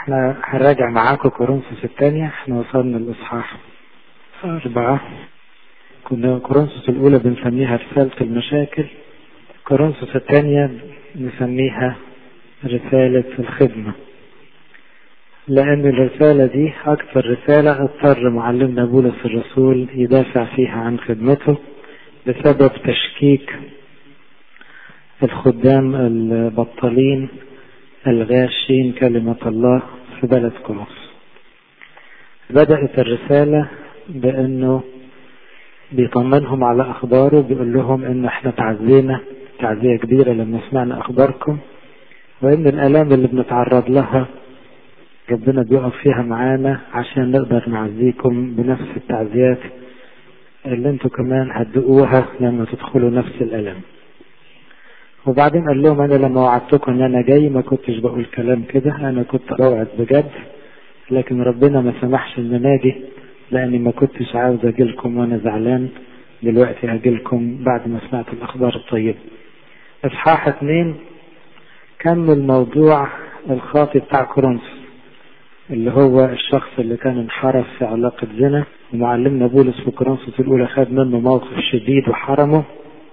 احنا هنراجع معاكم كورنثوس الثانية احنا وصلنا الإصحاح أربعة كنا كورنثوس الأولى بنسميها رسالة المشاكل كورنثوس الثانية نسميها رسالة الخدمة لأن الرسالة دي أكثر رسالة اضطر معلمنا بولس الرسول يدافع فيها عن خدمته بسبب تشكيك الخدام البطالين الغاشين كلمة الله في بلد كورنثوس بدأت الرسالة بأنه بيطمنهم على أخباره بيقول لهم إن إحنا تعزينا تعزية كبيرة لما سمعنا أخباركم وإن الآلام اللي بنتعرض لها ربنا بيقف فيها معانا عشان نقدر نعزيكم بنفس التعزيات اللي انتوا كمان هتدقوها لما تدخلوا نفس الألم وبعدين قال لهم انا لما وعدتكم ان انا جاي ما كنتش بقول كلام كده انا كنت بوعد بجد لكن ربنا ما سمحش ان انا اجي لاني ما كنتش عاوز اجيلكم وانا زعلان دلوقتي اجيلكم بعد ما سمعت الاخبار الطيبة اصحاح اتنين كمل موضوع الخاطي بتاع كورنثوس اللي هو الشخص اللي كان انحرف في علاقة زنا ومعلمنا بولس في كورنثوس الأولى خد منه موقف شديد وحرمه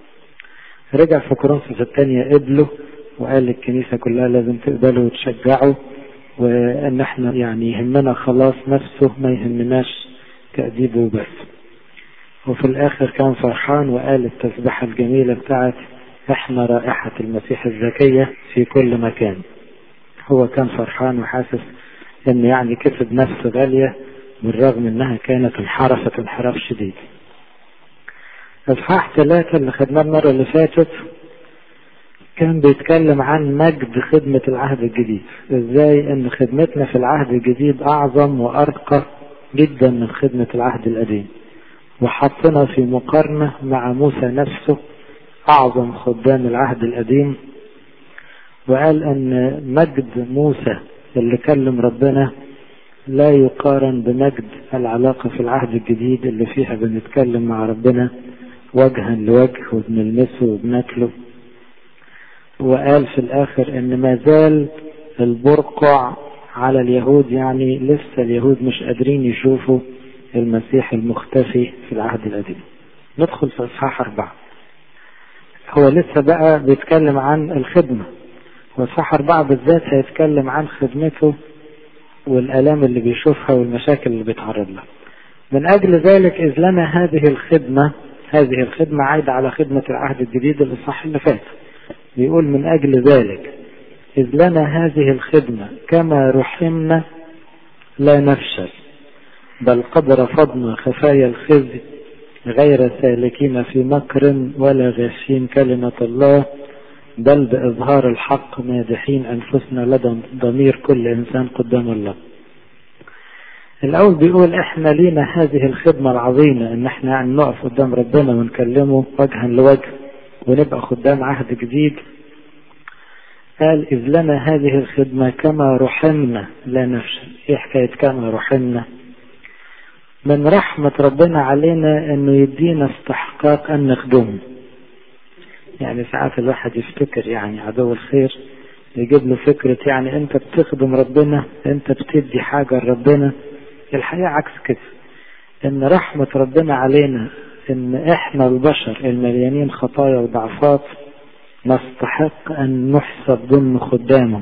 رجع في كورنثوس الثانية قبله وقال للكنيسة كلها لازم تقبله وتشجعه وان احنا يعني يهمنا خلاص نفسه ما يهمناش تأديبه بس وفي الاخر كان فرحان وقال التسبحة الجميلة بتاعت احنا رائحة المسيح الزكية في كل مكان هو كان فرحان وحاسس ان يعني كسب نفس غالية بالرغم انها كانت انحرفت انحراف شديد اصحاح ثلاثة اللي خدناه المرة اللي فاتت كان بيتكلم عن مجد خدمة العهد الجديد ازاي ان خدمتنا في العهد الجديد اعظم وارقى جدا من خدمة العهد القديم وحطنا في مقارنة مع موسى نفسه اعظم خدام العهد القديم وقال ان مجد موسى اللي كلم ربنا لا يقارن بمجد العلاقة في العهد الجديد اللي فيها بنتكلم مع ربنا وجها لوجه وبنلمسه وبناكله وقال في الاخر ان ما زال البرقع على اليهود يعني لسه اليهود مش قادرين يشوفوا المسيح المختفي في العهد القديم ندخل في اصحاح اربعة هو لسه بقى بيتكلم عن الخدمة واصحاح اربعة بالذات هيتكلم عن خدمته والالام اللي بيشوفها والمشاكل اللي بيتعرض لها من اجل ذلك اذ لنا هذه الخدمة هذه الخدمة عايدة على خدمة العهد الجديد الاصحاح اللي فات بيقول من أجل ذلك إذ لنا هذه الخدمة كما رحمنا لا نفشل بل قد رفضنا خفايا الخزي غير سالكين في مكر ولا غاشين كلمة الله بل بإظهار الحق مادحين أنفسنا لدى ضمير كل إنسان قدام الله الأول بيقول إحنا لينا هذه الخدمة العظيمة إن إحنا يعني نقف قدام ربنا ونكلمه وجها لوجه ونبقى خدام عهد جديد قال إذ لنا هذه الخدمة كما رحمنا لا نفشل إيه حكاية كما رحمنا من رحمة ربنا علينا أنه يدينا استحقاق أن نخدمه يعني ساعات الواحد يفتكر يعني عدو الخير يجيب له فكرة يعني أنت بتخدم ربنا أنت بتدي حاجة لربنا الحقيقة عكس كده إن رحمة ربنا علينا ان احنا البشر المليانين خطايا وضعفات نستحق ان نحسب ضمن خدامه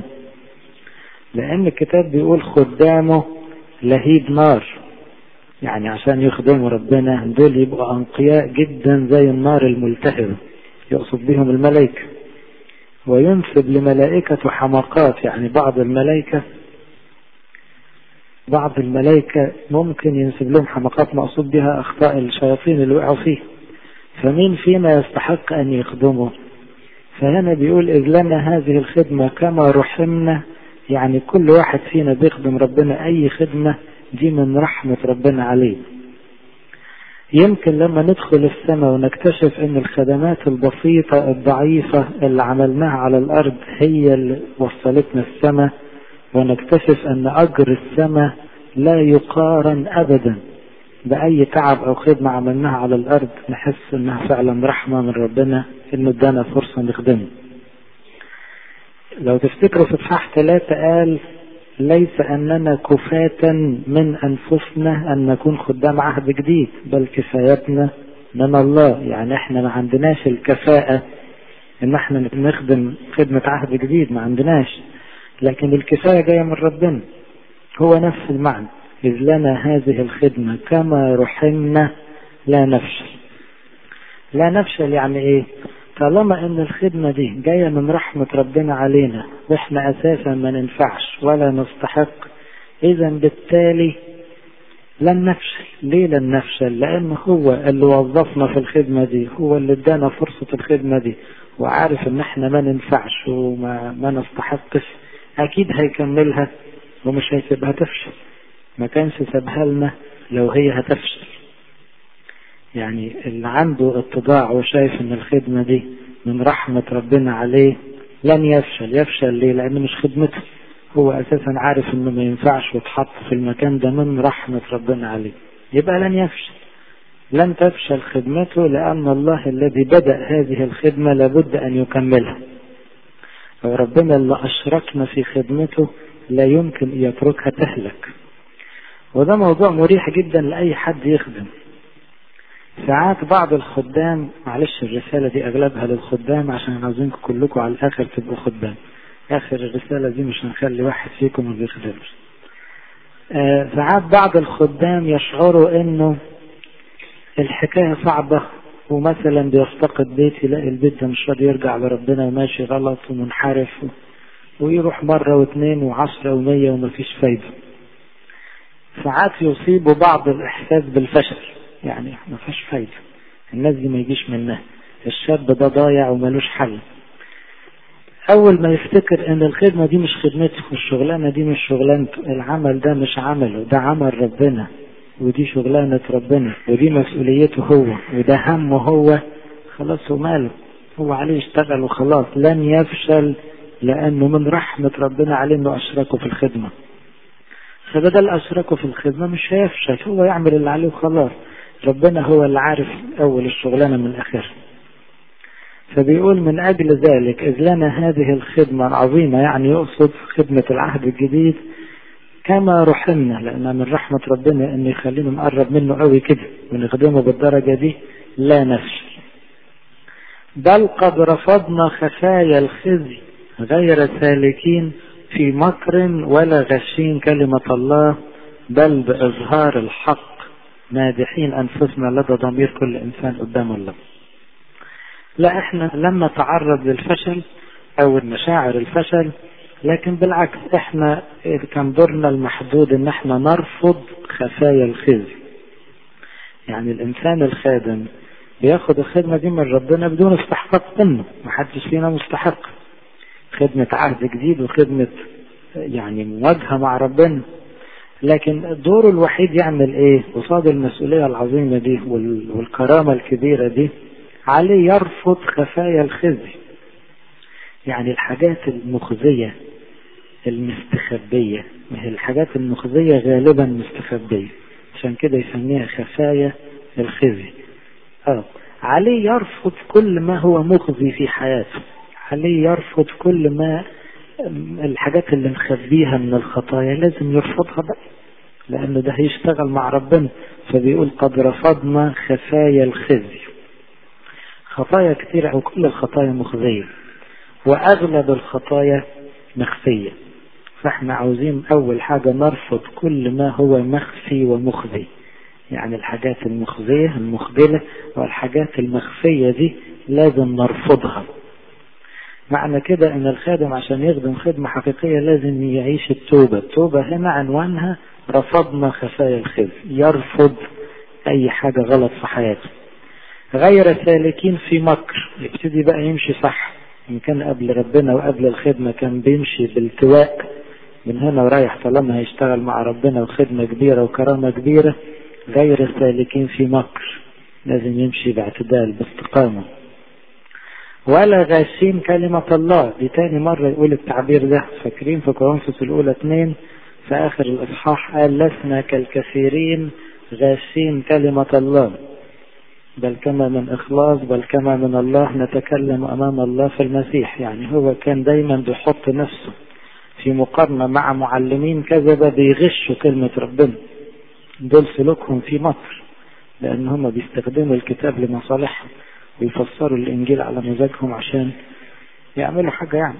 لان الكتاب بيقول خدامه لهيب نار يعني عشان يخدموا ربنا دول يبقوا انقياء جدا زي النار الملتهبة يقصد بهم الملائكة وينسب لملائكة حماقات يعني بعض الملائكة بعض الملائكة ممكن ينسب لهم حماقات مقصود بها أخطاء الشياطين اللي وقعوا فيه فمين فينا يستحق أن يخدمه فهنا بيقول إذ لنا هذه الخدمة كما رحمنا يعني كل واحد فينا بيخدم ربنا أي خدمة دي من رحمة ربنا عليه يمكن لما ندخل السماء ونكتشف ان الخدمات البسيطة الضعيفة اللي عملناها على الارض هي اللي وصلتنا السماء ونكتشف ان اجر السماء لا يقارن ابدا باي تعب او خدمة عملناها على الارض نحس انها فعلا رحمة من ربنا انه ادانا فرصة نخدمه لو تفتكروا في اصحاح ثلاثة قال ليس أننا كفاة من أنفسنا أن نكون خدام عهد جديد بل كفايتنا من الله يعني احنا ما عندناش الكفاءة ان احنا نخدم خدمة عهد جديد ما عندناش لكن الكفاية جاية من ربنا هو نفس المعنى إذ لنا هذه الخدمة كما رحمنا لا نفشل لا نفشل يعني ايه طالما ان الخدمة دي جاية من رحمة ربنا علينا واحنا اساسا ما ننفعش ولا نستحق اذا بالتالي لن نفشل ليه لن نفشل لان هو اللي وظفنا في الخدمة دي هو اللي ادانا فرصة الخدمة دي وعارف ان احنا ما ننفعش وما ما نستحقش اكيد هيكملها ومش هيسيبها تفشل ما كانش سابها لنا لو هي هتفشل يعني اللي عنده اتضاع وشايف ان الخدمة دي من رحمة ربنا عليه لن يفشل يفشل ليه لان مش خدمته هو اساسا عارف انه ما ينفعش وتحط في المكان ده من رحمة ربنا عليه يبقى لن يفشل لن تفشل خدمته لان الله الذي بدأ هذه الخدمة لابد ان يكملها وربنا اللي اشركنا في خدمته لا يمكن يتركها تهلك وده موضوع مريح جدا لأي حد يخدم ساعات بعض الخدام معلش الرسالة دي أغلبها للخدام عشان عاوزينكم كلكم على الآخر تبقوا خدام آخر الرسالة دي مش هنخلي واحد فيكم ما بيخدمش آه ساعات بعض الخدام يشعروا إنه الحكاية صعبة ومثلا بيفتقد بيت يلاقي البيت ده مش راضي يرجع لربنا وماشي غلط ومنحرف ويروح مرة واثنين وعشرة ومية ومفيش فايدة ساعات يصيبوا بعض الإحساس بالفشل يعني ما فيش فايدة الناس دي ما يجيش منها الشاب ده ضايع وملوش حل أول ما يفتكر إن الخدمة دي مش خدمته والشغلانة دي مش شغلانته العمل ده مش عمله ده عمل ربنا ودي شغلانة ربنا ودي مسؤوليته هو وده همه هو خلاص وماله هو عليه يشتغل وخلاص لن يفشل لأنه من رحمة ربنا عليه إنه أشركه في الخدمة فبدل أشركه في الخدمة مش هيفشل هو يعمل اللي عليه وخلاص ربنا هو اللي عارف أول الشغلانة من آخرها فبيقول من أجل ذلك إذ لنا هذه الخدمة العظيمة يعني يقصد خدمة العهد الجديد كما رحمنا لأنها من رحمة ربنا إنه يخلينا نقرب منه قوي كده ونخدمه بالدرجة دي لا نفشل بل قد رفضنا خفايا الخزي غير سالكين في مكر ولا غشين كلمة الله بل بإظهار الحق مادحين أنفسنا لدى ضمير كل إنسان قدام الله لا احنا لما تعرض للفشل او مشاعر الفشل لكن بالعكس احنا كان دورنا المحدود ان احنا نرفض خفايا الخزي يعني الانسان الخادم بياخد الخدمة دي من ربنا بدون استحقاق منه محدش فينا مستحق خدمة عهد جديد وخدمة يعني مواجهة مع ربنا لكن دوره الوحيد يعمل ايه قصاد المسؤولية العظيمة دي والكرامة الكبيرة دي عليه يرفض خفايا الخزي يعني الحاجات المخزية المستخبية ما هي الحاجات المخزية غالبا مستخبية عشان كده يسميها خفايا الخزي اه عليه يرفض كل ما هو مخزي في حياته عليه يرفض كل ما الحاجات اللي مخبيها من الخطايا لازم يرفضها بقى لأنه ده هيشتغل مع ربنا فبيقول قد رفضنا خفايا الخزي خطايا كثيرة وكل الخطايا مخزية وأغلب الخطايا مخفية فاحنا عاوزين أول حاجة نرفض كل ما هو مخفي ومخزي يعني الحاجات المخزية المخبلة والحاجات المخفية دي لازم نرفضها معنى كده ان الخادم عشان يخدم خدمة حقيقية لازم يعيش التوبة التوبة هنا عنوانها رفضنا خفايا الخزي يرفض اي حاجة غلط في حياته غير سالكين في مكر يبتدي بقى يمشي صح إن كان قبل ربنا وقبل الخدمة كان بيمشي بالتواء من هنا ورايح طالما هيشتغل مع ربنا وخدمة كبيرة وكرامة كبيرة غير سالكين في مكر لازم يمشي باعتدال باستقامة ولا غاشين كلمة الله دي تاني مرة يقول التعبير ده فاكرين في كورنثوس الأولى اثنين في آخر الإصحاح قال لسنا كالكثيرين غاشين كلمة الله بل كما من إخلاص بل كما من الله نتكلم أمام الله في المسيح يعني هو كان دايما بيحط نفسه في مقارنة مع معلمين كذبة بيغشوا كلمة ربنا دول سلوكهم في مصر لأن هم بيستخدموا الكتاب لمصالحهم ويفسروا الإنجيل على مزاجهم عشان يعملوا حاجة يعني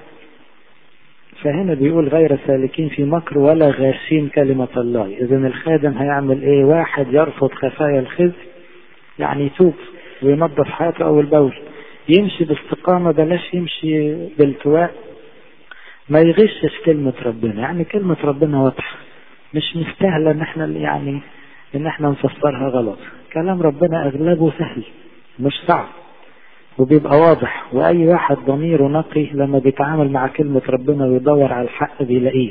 فهنا بيقول غير سالكين في مكر ولا غاشين كلمة الله إذا الخادم هيعمل إيه واحد يرفض خفايا الخزي يعني يتوب وينظف حياته أول بأول يمشي باستقامة بلاش يمشي بالتواء ما يغشش كلمة ربنا يعني كلمة ربنا واضحة مش مستاهلة ان احنا يعني ان احنا نفسرها غلط كلام ربنا اغلبه سهل مش صعب وبيبقى واضح واي واحد ضميره نقي لما بيتعامل مع كلمة ربنا ويدور على الحق بيلاقيه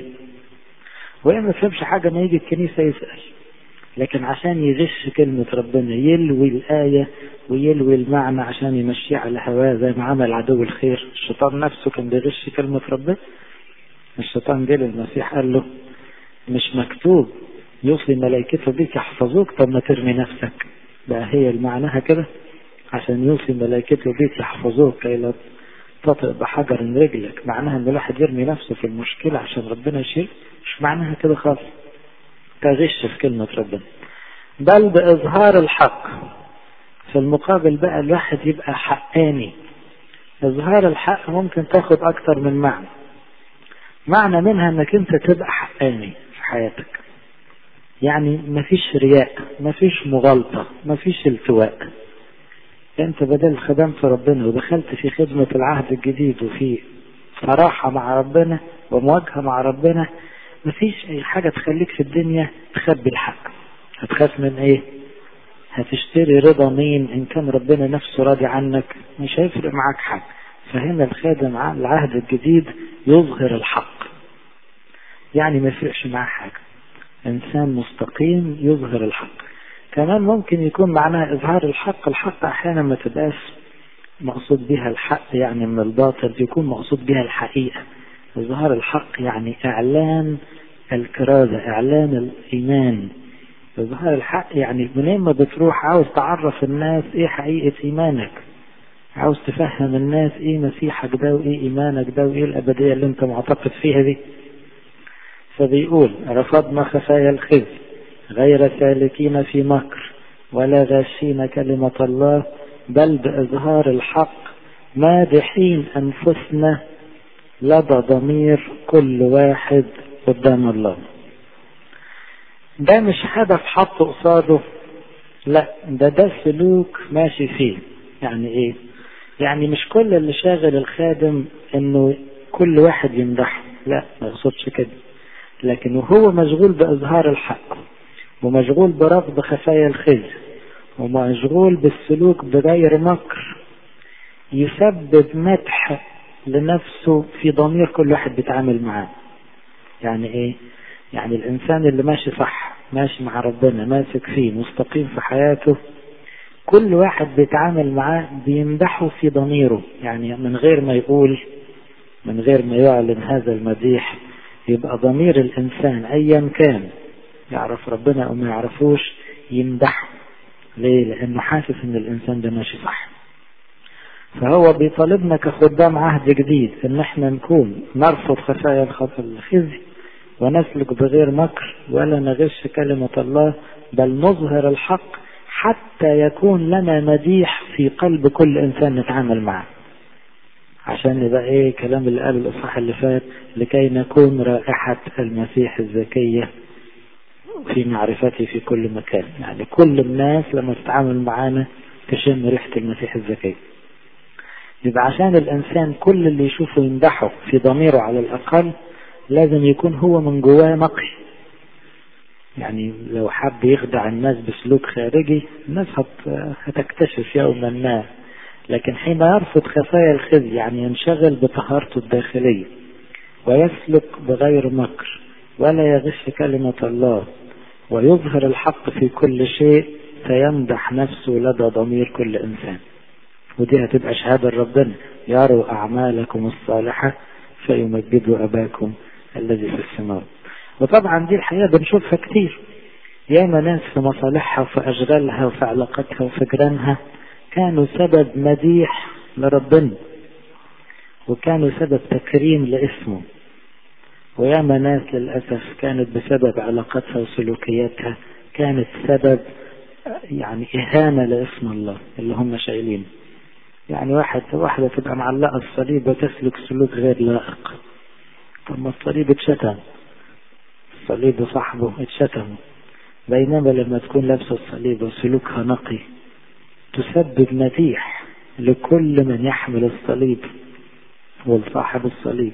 وإن ما فهمش حاجة ما يجي الكنيسة يسأل لكن عشان يغش كلمة ربنا يلوي الآية ويلوي المعنى عشان يمشيه على هواه زي ما عمل عدو الخير الشيطان نفسه كان بيغش كلمة ربنا الشيطان جه للمسيح قال له مش مكتوب يوصي ملائكته بيك يحفظوك طب ما ترمي نفسك بقى هي معناها كده عشان يوصي ملائكته بيك يحفظوك كي لا تطئ بحجر رجلك معناها ان الواحد يرمي نفسه في المشكلة عشان ربنا يشيل مش معناها كده خالص تغش في كلمة ربنا بل بإظهار الحق في المقابل بقى الواحد يبقى حقاني إظهار الحق ممكن تاخد أكتر من معنى معنى منها انك انت تبقى حقاني في حياتك يعني مفيش رياء مفيش مغالطة مفيش التواء انت بدل خدمت ربنا ودخلت في خدمة العهد الجديد وفي صراحة مع ربنا ومواجهة مع ربنا مفيش اي حاجة تخليك في الدنيا تخبي الحق هتخاف من ايه هتشتري رضا مين ان كان ربنا نفسه راضي عنك مش هيفرق معاك حاجة فهنا الخادم العهد الجديد يظهر الحق يعني ما يفرقش معاه حاجة انسان مستقيم يظهر الحق كمان ممكن يكون معناها اظهار الحق الحق احيانا ما تبقاش مقصود بها الحق يعني من الباطل يكون مقصود بها الحقيقة إظهار الحق يعني إعلان الكرازة إعلان الإيمان إظهار الحق يعني منين ما بتروح عاوز تعرف الناس إيه حقيقة إيمانك عاوز تفهم الناس إيه مسيحك ده وإيه إيمانك ده وإيه الأبدية اللي أنت معتقد فيها دي فبيقول رفضنا خفايا الخزي غير سالكين في مكر ولا غاشين كلمة الله بل بإظهار الحق مادحين أنفسنا لدى ضمير كل واحد قدام الله ده مش هدف حطه قصاده لا ده ده سلوك ماشي فيه يعني ايه يعني مش كل اللي شاغل الخادم انه كل واحد يمدحه لا ما يقصدش كده لكن وهو مشغول بإظهار الحق ومشغول برفض خفايا الخزي ومشغول بالسلوك بغير مكر يسبب مدح لنفسه في ضمير كل واحد بيتعامل معاه يعني ايه يعني الانسان اللي ماشي صح ماشي مع ربنا ماسك فيه مستقيم في حياته كل واحد بيتعامل معاه بيمدحه في ضميره يعني من غير ما يقول من غير ما يعلن هذا المديح يبقى ضمير الانسان ايا كان يعرف ربنا او ما يعرفوش يمدحه ليه لانه حاسس ان الانسان ده ماشي صح فهو بيطالبنا كخدام عهد جديد ان احنا نكون نرفض خفايا الخزي ونسلك بغير مكر ولا نغش كلمة الله بل نظهر الحق حتى يكون لنا مديح في قلب كل انسان نتعامل معه عشان يبقى ايه كلام اللي قاله الاصحاح اللي فات لكي نكون رائحة المسيح الزكية في معرفته في كل مكان يعني كل الناس لما تتعامل معانا تشم ريحة المسيح الزكي يبقى عشان الإنسان كل اللي يشوفه يمدحه في ضميره على الأقل لازم يكون هو من جواه نقي يعني لو حب يخدع الناس بسلوك خارجي الناس هت... هتكتشف يوما ما لكن حين يرفض خفايا الخزي يعني ينشغل بطهارته الداخلية ويسلك بغير مكر ولا يغش كلمة الله ويظهر الحق في كل شيء فيمدح نفسه لدى ضمير كل إنسان ودي هتبقى شهادة ربنا يروا أعمالكم الصالحة فيمجدوا أباكم الذي في السماء وطبعا دي الحقيقة بنشوفها كتير ياما ناس في مصالحها وفي أشغالها وفي علاقاتها وفي جيرانها كانوا سبب مديح لربنا وكانوا سبب تكريم لاسمه وياما ناس للأسف كانت بسبب علاقاتها وسلوكياتها كانت سبب يعني إهانة لاسم الله اللي هم شايلينه يعني واحد واحدة تبقى معلقة الصليب وتسلك سلوك غير لائق طب ما الصليب اتشتم الصليب وصاحبه اتشتموا بينما لما تكون لابسة الصليب وسلوكها نقي تسبب مديح لكل من يحمل الصليب ولصاحب الصليب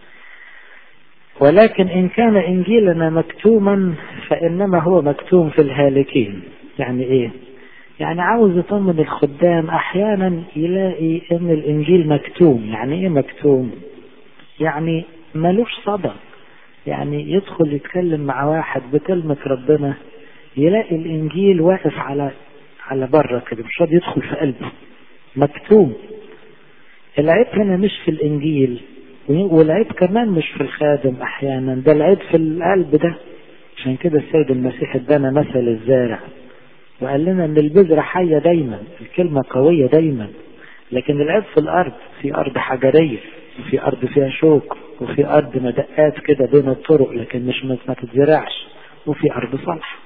ولكن إن كان إنجيلنا مكتوما فإنما هو مكتوم في الهالكين يعني إيه يعني عاوز يطمن الخدام أحيانا يلاقي إن الإنجيل مكتوم يعني إيه مكتوم يعني ملوش صدى يعني يدخل يتكلم مع واحد بكلمة ربنا يلاقي الإنجيل واقف على على بره كده مش راضي يدخل في قلبه مكتوم العيب هنا مش في الإنجيل والعيب كمان مش في الخادم أحيانا ده العيب في القلب ده عشان كده السيد المسيح ادانا مثل الزارع وقال لنا ان البذرة حية دايما الكلمة قوية دايما لكن العيب في الأرض في أرض حجرية وفي أرض فيها شوك وفي أرض مدقات كده بين الطرق لكن مش ما تتزرعش وفي أرض صالحة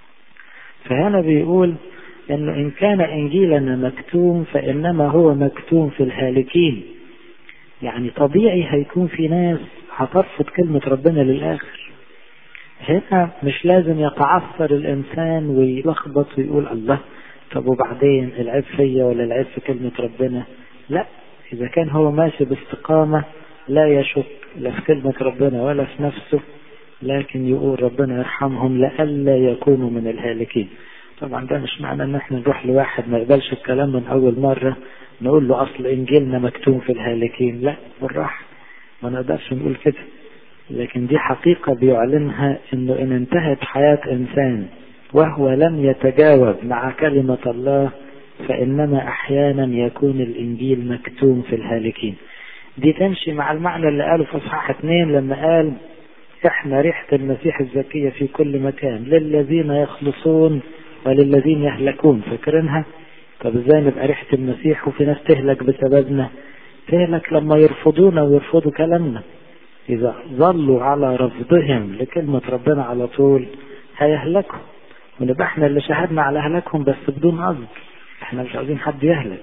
فهنا بيقول انه ان كان انجيلنا مكتوم فانما هو مكتوم في الهالكين يعني طبيعي هيكون في ناس هترفض كلمة ربنا للآخر هنا مش لازم يتعثر الإنسان ويلخبط ويقول الله طب وبعدين العيب فيا ولا العيب في كلمة ربنا لا إذا كان هو ماشي باستقامة لا يشك لا في كلمة ربنا ولا في نفسه لكن يقول ربنا يرحمهم لئلا يكونوا من الهالكين طبعا ده مش معنى ان احنا نروح لواحد ما يقبلش الكلام من اول مرة نقول له اصل انجيلنا مكتوم في الهالكين لا بالراحة ما نقدرش نقول كده لكن دي حقيقة بيعلنها انه ان انتهت حياة انسان وهو لم يتجاوب مع كلمة الله فانما احيانا يكون الانجيل مكتوم في الهالكين دي تمشي مع المعنى اللي قاله في اصحاح اثنين لما قال احنا ريحة المسيح الزكية في كل مكان للذين يخلصون وللذين يهلكون فاكرينها طب ازاي نبقى ريحة المسيح وفي ناس تهلك بسببنا تهلك لما يرفضونا ويرفضوا كلامنا إذا ظلوا على رفضهم لكلمة ربنا على طول هيهلكوا ونبقى احنا اللي شهدنا على هلاكهم بس بدون قصد احنا مش عاوزين حد يهلك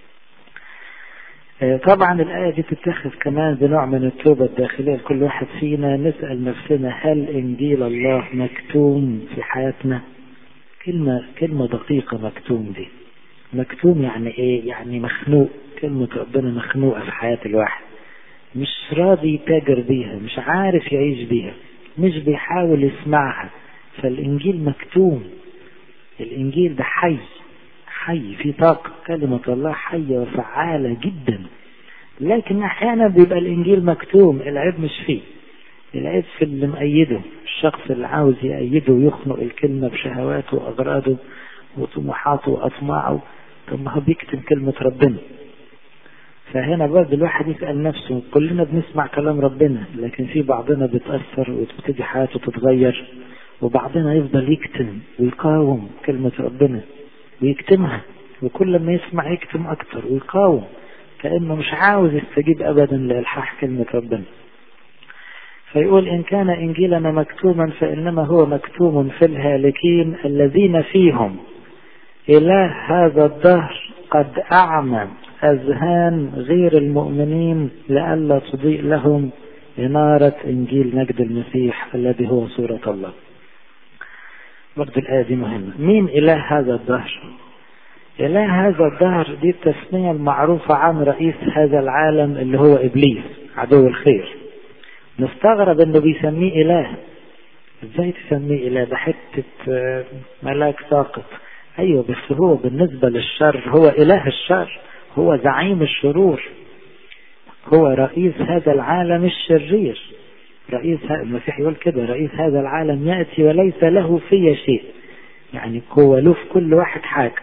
طبعا الآية دي تتخذ كمان بنوع من التوبة الداخلية لكل واحد فينا نسأل نفسنا هل إنجيل الله مكتوم في حياتنا كلمة كلمة دقيقة مكتوم دي مكتوم يعني ايه يعني مخنوق كلمة ربنا مخنوقة في حياة الواحد مش راضي يتاجر بيها مش عارف يعيش بيها مش بيحاول يسمعها فالإنجيل مكتوم الإنجيل ده حي حي في طاقة كلمة الله حية وفعالة جدا لكن أحيانا بيبقى الإنجيل مكتوم العيب مش فيه العيب في اللي مأيده الشخص اللي عاوز يأيده ويخنق الكلمة بشهواته وأغراضه وطموحاته وأطماعه طب ما هو بيكتب كلمة ربنا فهنا برضه الواحد يسأل نفسه كلنا بنسمع كلام ربنا لكن في بعضنا بيتأثر وتبتدي حياته تتغير وبعضنا يفضل يكتم ويقاوم كلمة ربنا ويكتمها وكل ما يسمع يكتم أكتر ويقاوم كأنه مش عاوز يستجيب أبدا لإلحاح كلمة ربنا فيقول إن كان إنجيلنا مكتوما فإنما هو مكتوم في الهالكين الذين فيهم إله هذا الدهر قد أعمى أذهان غير المؤمنين لئلا تضيء لهم إنارة إنجيل مجد المسيح الذي هو صورة الله برضه الآية دي مهمة مين إله هذا الدهر إله هذا الدهر دي التسمية المعروفة عن رئيس هذا العالم اللي هو إبليس عدو الخير نستغرب انه بيسميه اله ازاي تسميه اله ده حتة ملاك ساقط ايوه بس هو بالنسبة للشر هو اله الشر هو زعيم الشرور هو رئيس هذا العالم الشرير رئيس المسيح يقول كده رئيس هذا العالم يأتي وليس له في شيء يعني هو له في كل واحد حاجة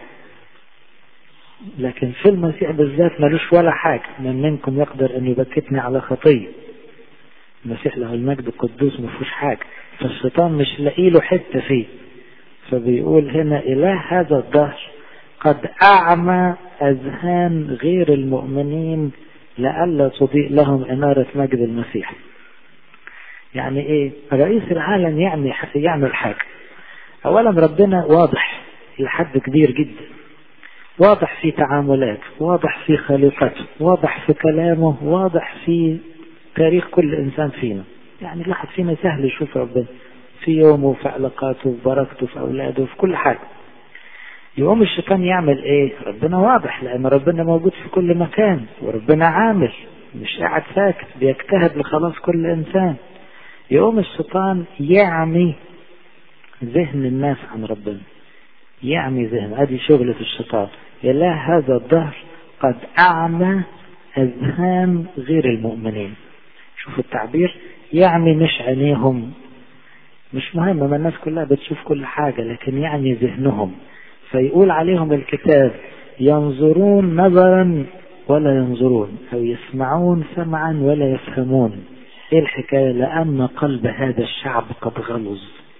لكن في المسيح بالذات ملوش ولا حاجة من منكم يقدر أن يبكتني على خطية المسيح له المجد القدوس ما فيهوش حاجة فالشيطان مش لاقي له حتة فيه فبيقول هنا إله هذا الدهر قد أعمى أذهان غير المؤمنين لئلا تضيء لهم إنارة مجد المسيح يعني ايه رئيس العالم يعني يعمل حاجة اولا ربنا واضح لحد كبير جدا واضح في تعاملاته واضح في خليقته واضح في كلامه واضح في تاريخ كل انسان فينا يعني الواحد فينا سهل يشوف ربنا في يومه في علاقاته في بركته في اولاده في كل حاجه يقوم الشيطان يعمل ايه ربنا واضح لان ربنا موجود في كل مكان وربنا عامل مش قاعد ساكت بيجتهد لخلاص كل انسان يقوم الشيطان يعمي ذهن الناس عن ربنا يعمي ذهن ادي شغلة الشيطان يلا هذا الظهر قد اعمى اذهان غير المؤمنين شوفوا التعبير يعمي مش عينيهم مش مهم ما الناس كلها بتشوف كل حاجة لكن يعني ذهنهم فيقول عليهم الكتاب ينظرون نظرا ولا ينظرون أو يسمعون سمعا ولا يفهمون ايه الحكاية لأن قلب هذا الشعب قد غلظ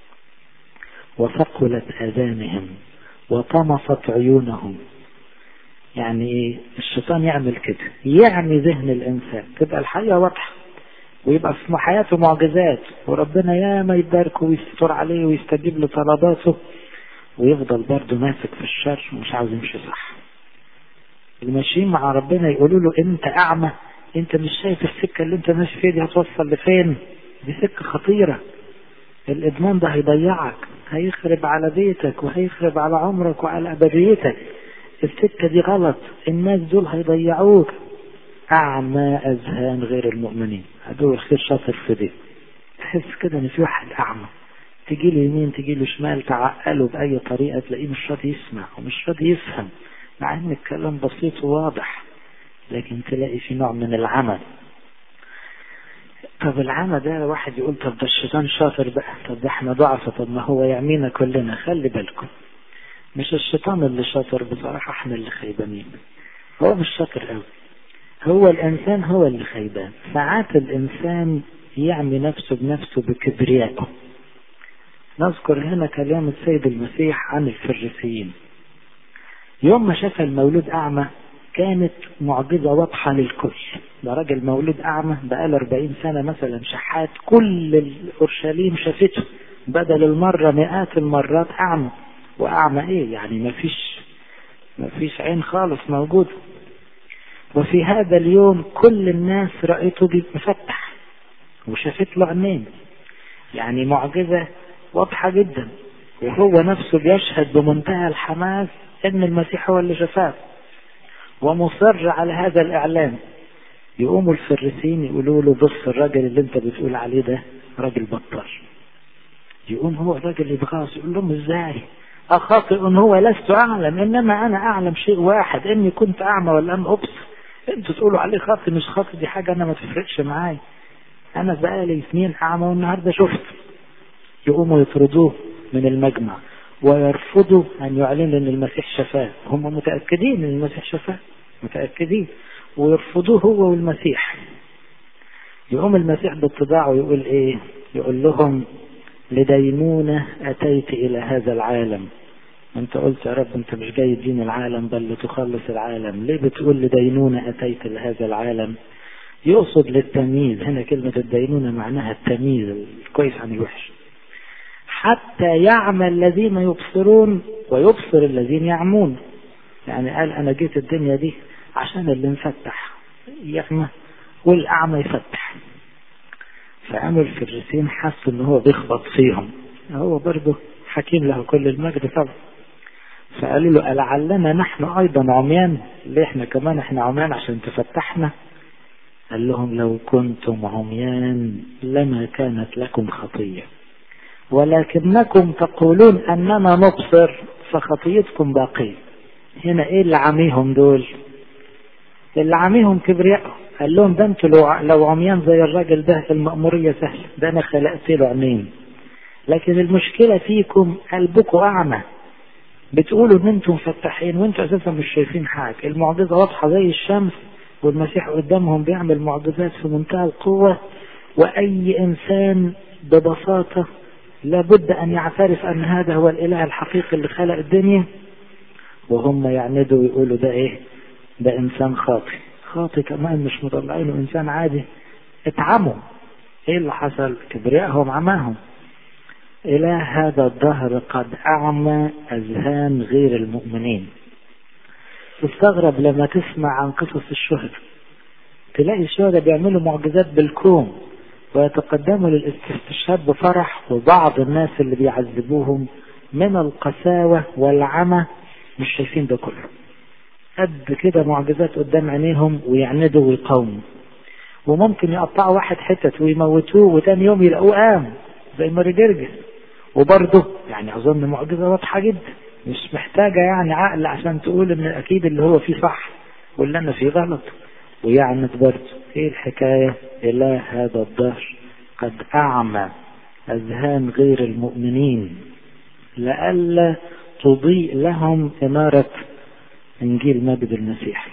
وثقلت آذانهم وطمست عيونهم يعني ايه الشيطان يعمل كده يعني ذهن الإنسان تبقى الحقيقة واضحة ويبقى في حياته معجزات وربنا ياما يباركه ويستر عليه ويستجيب لطلباته ويفضل برضه ماسك في الشر ومش عاوز يمشي صح اللي ماشيين مع ربنا يقولوا له انت اعمى انت مش شايف السكه اللي انت ماشي فيها دي هتوصل لفين دي سكه خطيره الادمان ده هيضيعك هيخرب على بيتك وهيخرب على عمرك وعلى ابديتك السكه دي غلط الناس دول هيضيعوك اعمى اذهان غير المؤمنين عدو الخير شاطر في دي تحس كده ان في واحد اعمى تجي له يمين تجي له شمال تعقله بأي طريقة تلاقيه مش راضي يسمع ومش راضي يفهم مع ان الكلام بسيط وواضح لكن تلاقي في نوع من العمى طب العمى ده واحد يقول طب ده الشيطان شاطر بقى طب ده احنا ضعفة طب ما هو يعمينا كلنا خلي بالكم مش الشيطان اللي شاطر بصراحة احنا اللي خيبانين هو مش شاطر قوي هو الانسان هو اللي خيبان ساعات الانسان يعمي نفسه بنفسه بكبريائه نذكر هنا كلام السيد المسيح عن الفريسيين يوم ما شاف المولود أعمى كانت معجزة واضحة للكل ده راجل مولود أعمى بقاله 40 سنة مثلا شحات كل الأورشليم شافته بدل المرة مئات المرات أعمى وأعمى إيه يعني ما فيش ما فيش عين خالص موجود وفي هذا اليوم كل الناس رأيته مفتح وشافت له عينين يعني معجزة واضحة جدا وهو نفسه بيشهد بمنتهى الحماس ان المسيح هو اللي شفاه ومصر على هذا الاعلان يقوموا الفريسين يقولوا له بص الراجل اللي انت بتقول عليه ده راجل بطال يقوم هو الراجل يتغاظ يقول لهم ازاي اخاطئ ان هو لست اعلم انما انا اعلم شيء واحد اني كنت اعمى ولا ام ابصر انتوا تقولوا عليه خاطئ مش خاطئ دي حاجه انا ما تفرقش معايا انا بقالي سنين اعمى والنهارده شفت يقوموا يطردوه من المجمع ويرفضوا أن يعلنوا أن المسيح شفاه هم متأكدين أن المسيح شفاه متأكدين ويرفضوه هو والمسيح يقوم المسيح باتضاعه يقول إيه يقول لهم لدينونة أتيت إلى هذا العالم أنت قلت يا رب أنت مش جاي تدين العالم بل لتخلص العالم ليه بتقول لدينونة أتيت لهذا العالم يقصد للتمييز هنا كلمة الدينونة معناها التمييز الكويس عن الوحش حتى يعمى الذين يبصرون ويبصر الذين يعمون يعني قال انا جيت الدنيا دي عشان اللي مفتح يعمى والاعمى يفتح فقاموا الفريسين حسوا ان هو بيخبط فيهم هو برضه حكيم له كل المجد طبعا فقالوا له ألعلنا نحن أيضا عميان ليه احنا كمان احنا عميان عشان تفتحنا قال لهم لو كنتم عميان لما كانت لكم خطيه ولكنكم تقولون اننا نبصر فخطيتكم باقية هنا ايه اللي عميهم دول اللي عميهم كبرياء قال لهم ده انتوا لو, لو عميان زي الراجل ده المأمورية سهلة ده انا خلقت له عينين لكن المشكلة فيكم قلبكم اعمى بتقولوا ان انتم مفتحين وانتوا اساسا مش شايفين حاجة المعجزة واضحة زي الشمس والمسيح قدامهم بيعمل معجزات في منتهى القوة واي انسان ببساطة لابد أن يعترف أن هذا هو الإله الحقيقي اللي خلق الدنيا وهم يعندوا ويقولوا ده إيه ده إنسان خاطئ خاطئ كمان مش مطلعينه إنسان عادي اتعموا ايه اللي حصل كبريائهم عماهم إله هذا الدهر قد أعمى أذهان غير المؤمنين تستغرب لما تسمع عن قصص الشهداء تلاقي الشهداء بيعملوا معجزات بالكون ويتقدموا للاستشهاد بفرح وبعض الناس اللي بيعذبوهم من القساوة والعمى مش شايفين ده كله قد كده معجزات قدام عينيهم ويعندوا ويقاوموا وممكن يقطعوا واحد حتت ويموتوه وتاني يوم يلاقوه قام زي ماري جرجس وبرضه يعني اظن معجزه واضحه جدا مش محتاجه يعني عقل عشان تقول ان اكيد اللي هو فيه صح واللي انا فيه غلط ويعند برضه ايه الحكايه اله هذا الدهر قد اعمى اذهان غير المؤمنين لئلا تضيء لهم اماره انجيل مجد المسيح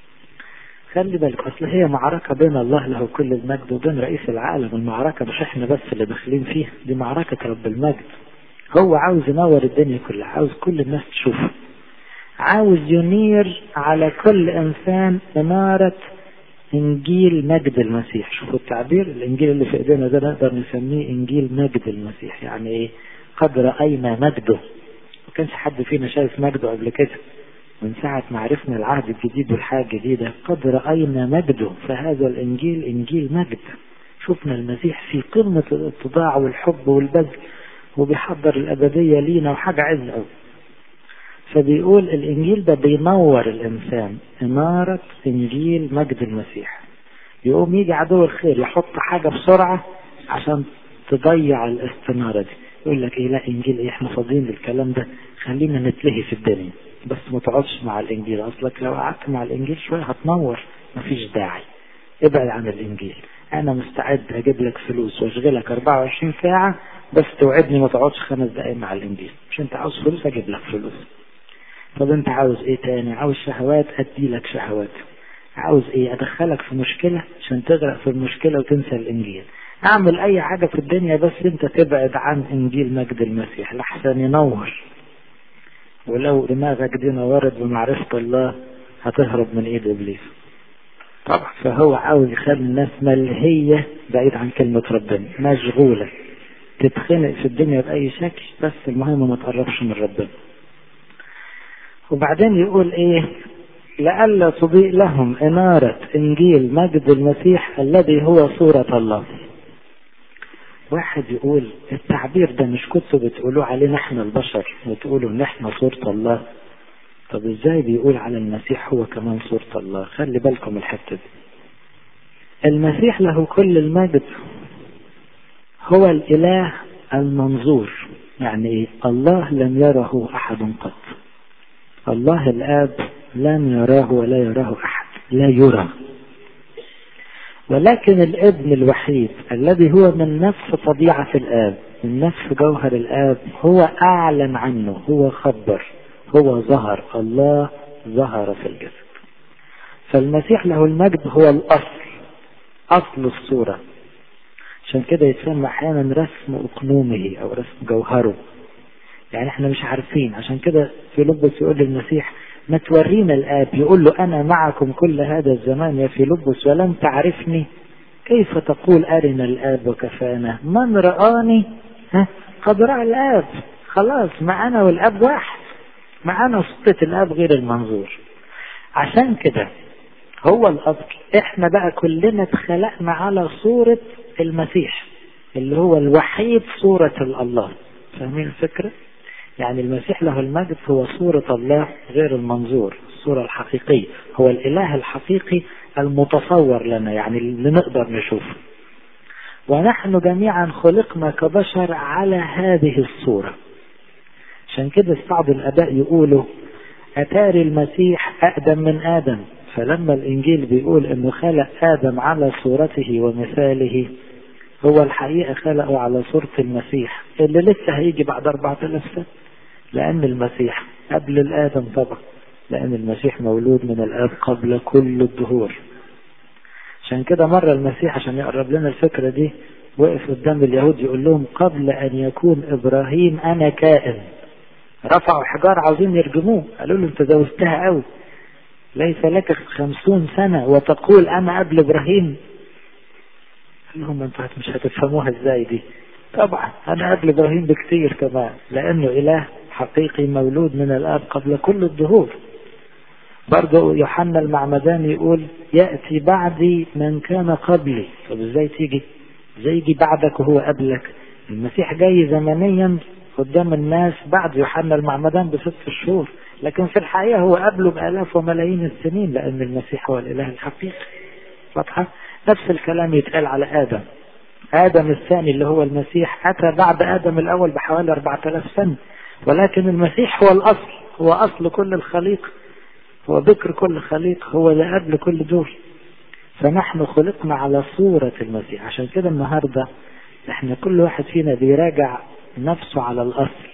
خلي بالك اصل هي معركه بين الله له كل المجد وبين رئيس العالم المعركه مش احنا بس اللي داخلين فيها دي معركه رب المجد هو عاوز ينور الدنيا كلها عاوز كل الناس تشوفه عاوز ينير على كل انسان اماره انجيل مجد المسيح شوفوا التعبير الانجيل اللي في ايدينا ده نقدر نسميه انجيل مجد المسيح يعني ايه قد راينا مجده ما كانش حد فينا شايف مجده قبل كده من ساعة ما عرفنا العهد الجديد والحياة الجديدة قد رأينا مجده فهذا الإنجيل إنجيل مجد شفنا المسيح في قمة الاتضاع والحب والبذل وبيحضر الأبدية لينا وحاجة عز قوي فبيقول الإنجيل ده بينور الإنسان إنارة إنجيل مجد المسيح يقوم يجي عدو الخير يحط حاجة بسرعة عشان تضيع الاستنارة دي يقول لك ايه لا انجيل ايه احنا فاضيين للكلام ده خلينا نتلهي في الدنيا بس ما تقعدش مع الانجيل اصلك لو قعدت مع الانجيل شويه هتنور مفيش داعي ابعد عن الانجيل انا مستعد اجيب لك فلوس واشغلك 24 ساعه بس توعدني ما تقعدش خمس دقايق مع الانجيل مش انت عاوز فلوس اجيب لك فلوس طب انت عاوز ايه تاني عاوز شهوات ادي لك شهوات عاوز ايه ادخلك في مشكله عشان تغرق في المشكله وتنسى الانجيل اعمل اي حاجه في الدنيا بس انت تبعد عن انجيل مجد المسيح لحسن ينور ولو دماغك دي نورت بمعرفة الله هتهرب من ايد ابليس طبعا فهو عاوز يخلي الناس ملهية بعيد عن كلمة ربنا مشغولة تتخنق في الدنيا بأي شكل بس المهم ما تقربش من ربنا وبعدين يقول ايه لئلا تضيء لهم إنارة إنجيل مجد المسيح الذي هو صورة الله واحد يقول التعبير ده مش كنتوا بتقولوه علينا احنا البشر وتقولوا ان احنا صورة الله طب ازاي بيقول على المسيح هو كمان صورة الله خلي بالكم الحتة دي المسيح له كل المجد هو الاله المنظور يعني ايه الله لم يره احد قط الله الاب لم يراه ولا يراه احد لا يرى ولكن الابن الوحيد الذي هو من نفس طبيعة الآب من نفس جوهر الآب هو أعلن عنه هو خبر هو ظهر الله ظهر في الجسد فالمسيح له المجد هو الأصل أصل الصورة عشان كده يتسمى أحيانا رسم أقنومه أو رسم جوهره يعني احنا مش عارفين عشان كده في لبس يقول للمسيح ما تورينا الآب يقول له أنا معكم كل هذا الزمان يا فيلبس ولم تعرفني كيف تقول أرنا الآب وكفانا من رآني ها قد رأى الآب خلاص معنا والآب واحد معنا صورة الآب غير المنظور عشان كده هو الأصل احنا بقى كلنا اتخلقنا على صورة المسيح اللي هو الوحيد صورة الله فاهمين الفكرة؟ يعني المسيح له المجد هو صورة الله غير المنظور الصورة الحقيقية هو الإله الحقيقي المتصور لنا يعني اللي نقدر نشوفه ونحن جميعا خلقنا كبشر على هذه الصورة عشان كده بعض الآباء يقولوا أتاري المسيح أقدم من آدم فلما الإنجيل بيقول إنه خلق آدم على صورته ومثاله هو الحقيقة خلقه على صورة المسيح اللي لسه هيجي بعد 4000 سنة لأن المسيح قبل الآدم طبعا لأن المسيح مولود من الآب قبل كل الدهور عشان كده مرة المسيح عشان يقرب لنا الفكرة دي وقف قدام اليهود يقول لهم قبل أن يكون إبراهيم أنا كائن رفعوا حجار عاوزين يرجموه قالوا له أنت زوجتها قوي ليس لك خمسون سنة وتقول أنا قبل إبراهيم قال لهم انتوا مش هتفهموها ازاي دي طبعا انا قبل ابراهيم بكتير كمان لانه اله حقيقي مولود من الاب قبل كل الدهور برضه يوحنا المعمدان يقول يأتي بعدي من كان قبلي طب ازاي تيجي ازاي يجي بعدك وهو قبلك المسيح جاي زمنيا قدام الناس بعد يوحنا المعمدان بست شهور لكن في الحقيقة هو قبله بآلاف وملايين السنين لأن المسيح هو الإله الحقيقي واضحة نفس الكلام يتقال على آدم آدم الثاني اللي هو المسيح أتى بعد آدم الأول بحوالي 4000 سنة ولكن المسيح هو الأصل هو أصل كل الخليقة هو ذكر كل خليق هو اللي قبل كل دول فنحن خلقنا على صورة المسيح عشان كده النهاردة احنا كل واحد فينا بيراجع نفسه على الأصل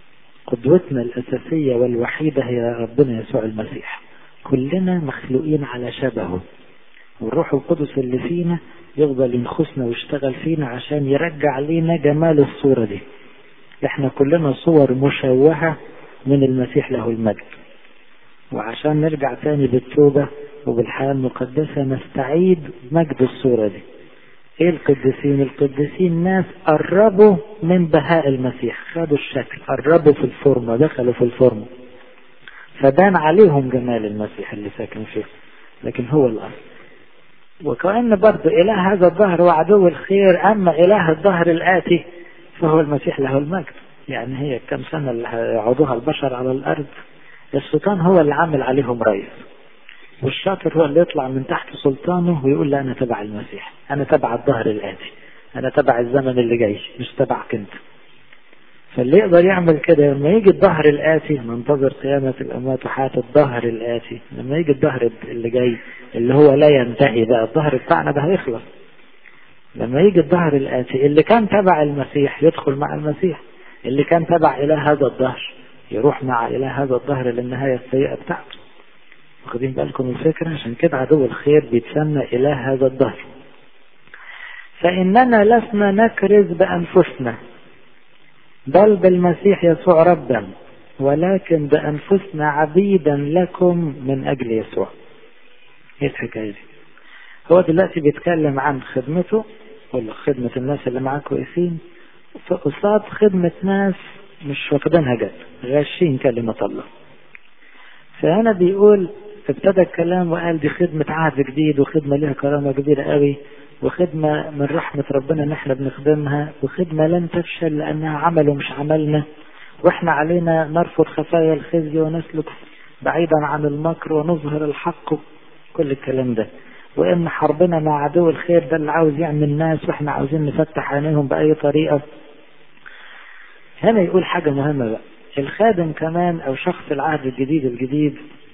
قدوتنا الأساسية والوحيدة هي ربنا يسوع المسيح كلنا مخلوقين على شبهه والروح القدس اللي فينا يفضل ينخسنا ويشتغل فينا عشان يرجع لينا جمال الصورة دي احنا كلنا صور مشوهة من المسيح له المجد وعشان نرجع تاني بالتوبة وبالحياة المقدسة نستعيد مجد الصورة دي ايه القديسين القديسين ناس قربوا من بهاء المسيح خدوا الشكل قربوا في الفورمة دخلوا في الفورمة فبان عليهم جمال المسيح اللي ساكن فيه لكن هو الأصل وكأن برضه إله هذا الظهر هو عدو الخير أما إله الظهر الآتي فهو المسيح له المجد يعني هي كم سنة اللي هيقعدوها البشر على الأرض الشيطان هو اللي عامل عليهم رئيس والشاطر هو اللي يطلع من تحت سلطانه ويقول لا أنا تبع المسيح أنا تبع الظهر الآتي أنا تبع الزمن اللي جاي مش تبعك أنت فاللي يقدر يعمل كده لما يجي الظهر الآتي ننتظر قيامة الأموات وحياة الظهر الآتي لما يجي الظهر اللي جاي اللي هو لا ينتهي بقى الظهر بتاعنا ده هيخلص لما يجي الظهر الآتي اللي كان تبع المسيح يدخل مع المسيح اللي كان تبع إله هذا الظهر يروح مع إله هذا الظهر للنهاية السيئة بتاعته واخدين بالكم الفكرة عشان كده عدو الخير بيتسمى إله هذا الظهر فإننا لسنا نكرز بأنفسنا بل بالمسيح يسوع ربا ولكن بأنفسنا عبيدا لكم من أجل يسوع ايه الحكاية دي هو دلوقتي بيتكلم عن خدمته ولا خدمة الناس اللي معاه كويسين قصاد خدمة ناس مش واخدينها جد غاشين كلمة الله فهنا بيقول ابتدى الكلام وقال دي خدمة عهد جديد وخدمة لها كرامة كبيرة قوي وخدمة من رحمة ربنا ان احنا بنخدمها وخدمة لن تفشل لانها عمل ومش عملنا واحنا علينا نرفض خفايا الخزي ونسلك بعيدا عن المكر ونظهر الحق كل الكلام ده وان حربنا مع عدو الخير ده اللي عاوز يعمل ناس واحنا عاوزين نفتح عينيهم باي طريقة هنا يقول حاجة مهمة بقى الخادم كمان او شخص العهد الجديد الجديد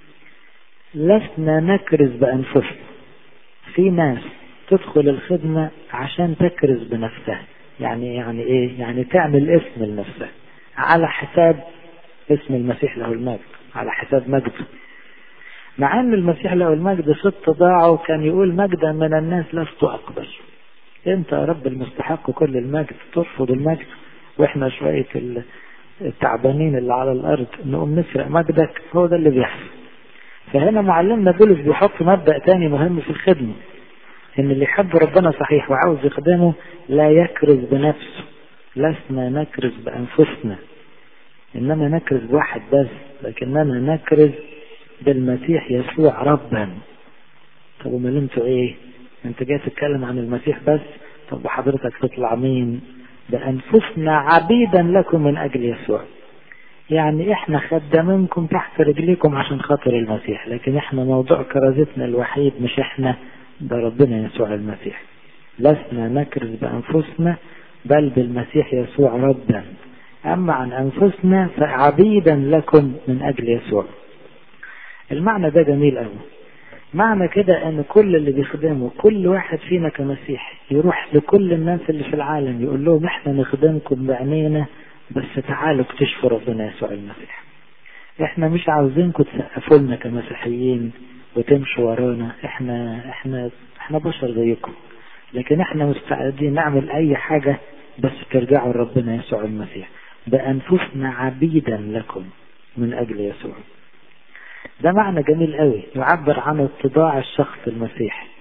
لسنا نكرز بانفسنا في ناس تدخل الخدمة عشان تكرز بنفسها يعني يعني ايه يعني تعمل اسم لنفسها على حساب اسم المسيح له المجد على حساب مجده مع ان المسيح له المجد في اتضاعه كان يقول مجدا من الناس لست اقبل انت يا رب المستحق كل المجد ترفض المجد واحنا شوية التعبانين اللي على الارض نقوم نسرق مجدك هو ده اللي بيحصل فهنا معلمنا بولس بيحط مبدأ تاني مهم في الخدمة ان اللي يحب ربنا صحيح وعاوز يخدمه لا يكرز بنفسه لسنا نكرز بانفسنا انما نكرز بواحد بس لكننا نكرز بالمسيح يسوع ربا طب امال انتوا ايه انت جاي تتكلم عن المسيح بس طب وحضرتك تطلع مين بانفسنا عبيدا لكم من اجل يسوع يعني احنا خدامينكم تحت رجليكم عشان خاطر المسيح لكن احنا موضوع كرازتنا الوحيد مش احنا ده ربنا يسوع المسيح لسنا نكرز بأنفسنا بل بالمسيح يسوع ربا أما عن أنفسنا فعبيدا لكم من أجل يسوع المعنى ده جميل قوي معنى كده ان كل اللي بيخدمه كل واحد فينا كمسيح يروح لكل الناس اللي في العالم يقول لهم احنا نخدمكم بعينينا بس تعالوا اكتشفوا ربنا يسوع المسيح احنا مش عاوزينكم تسقفوا لنا كمسيحيين وتمشوا ورانا احنا احنا احنا بشر زيكم لكن احنا مستعدين نعمل اي حاجة بس ترجعوا لربنا يسوع المسيح بانفسنا عبيدا لكم من اجل يسوع ده معنى جميل قوي يعبر عن اتضاع الشخص المسيح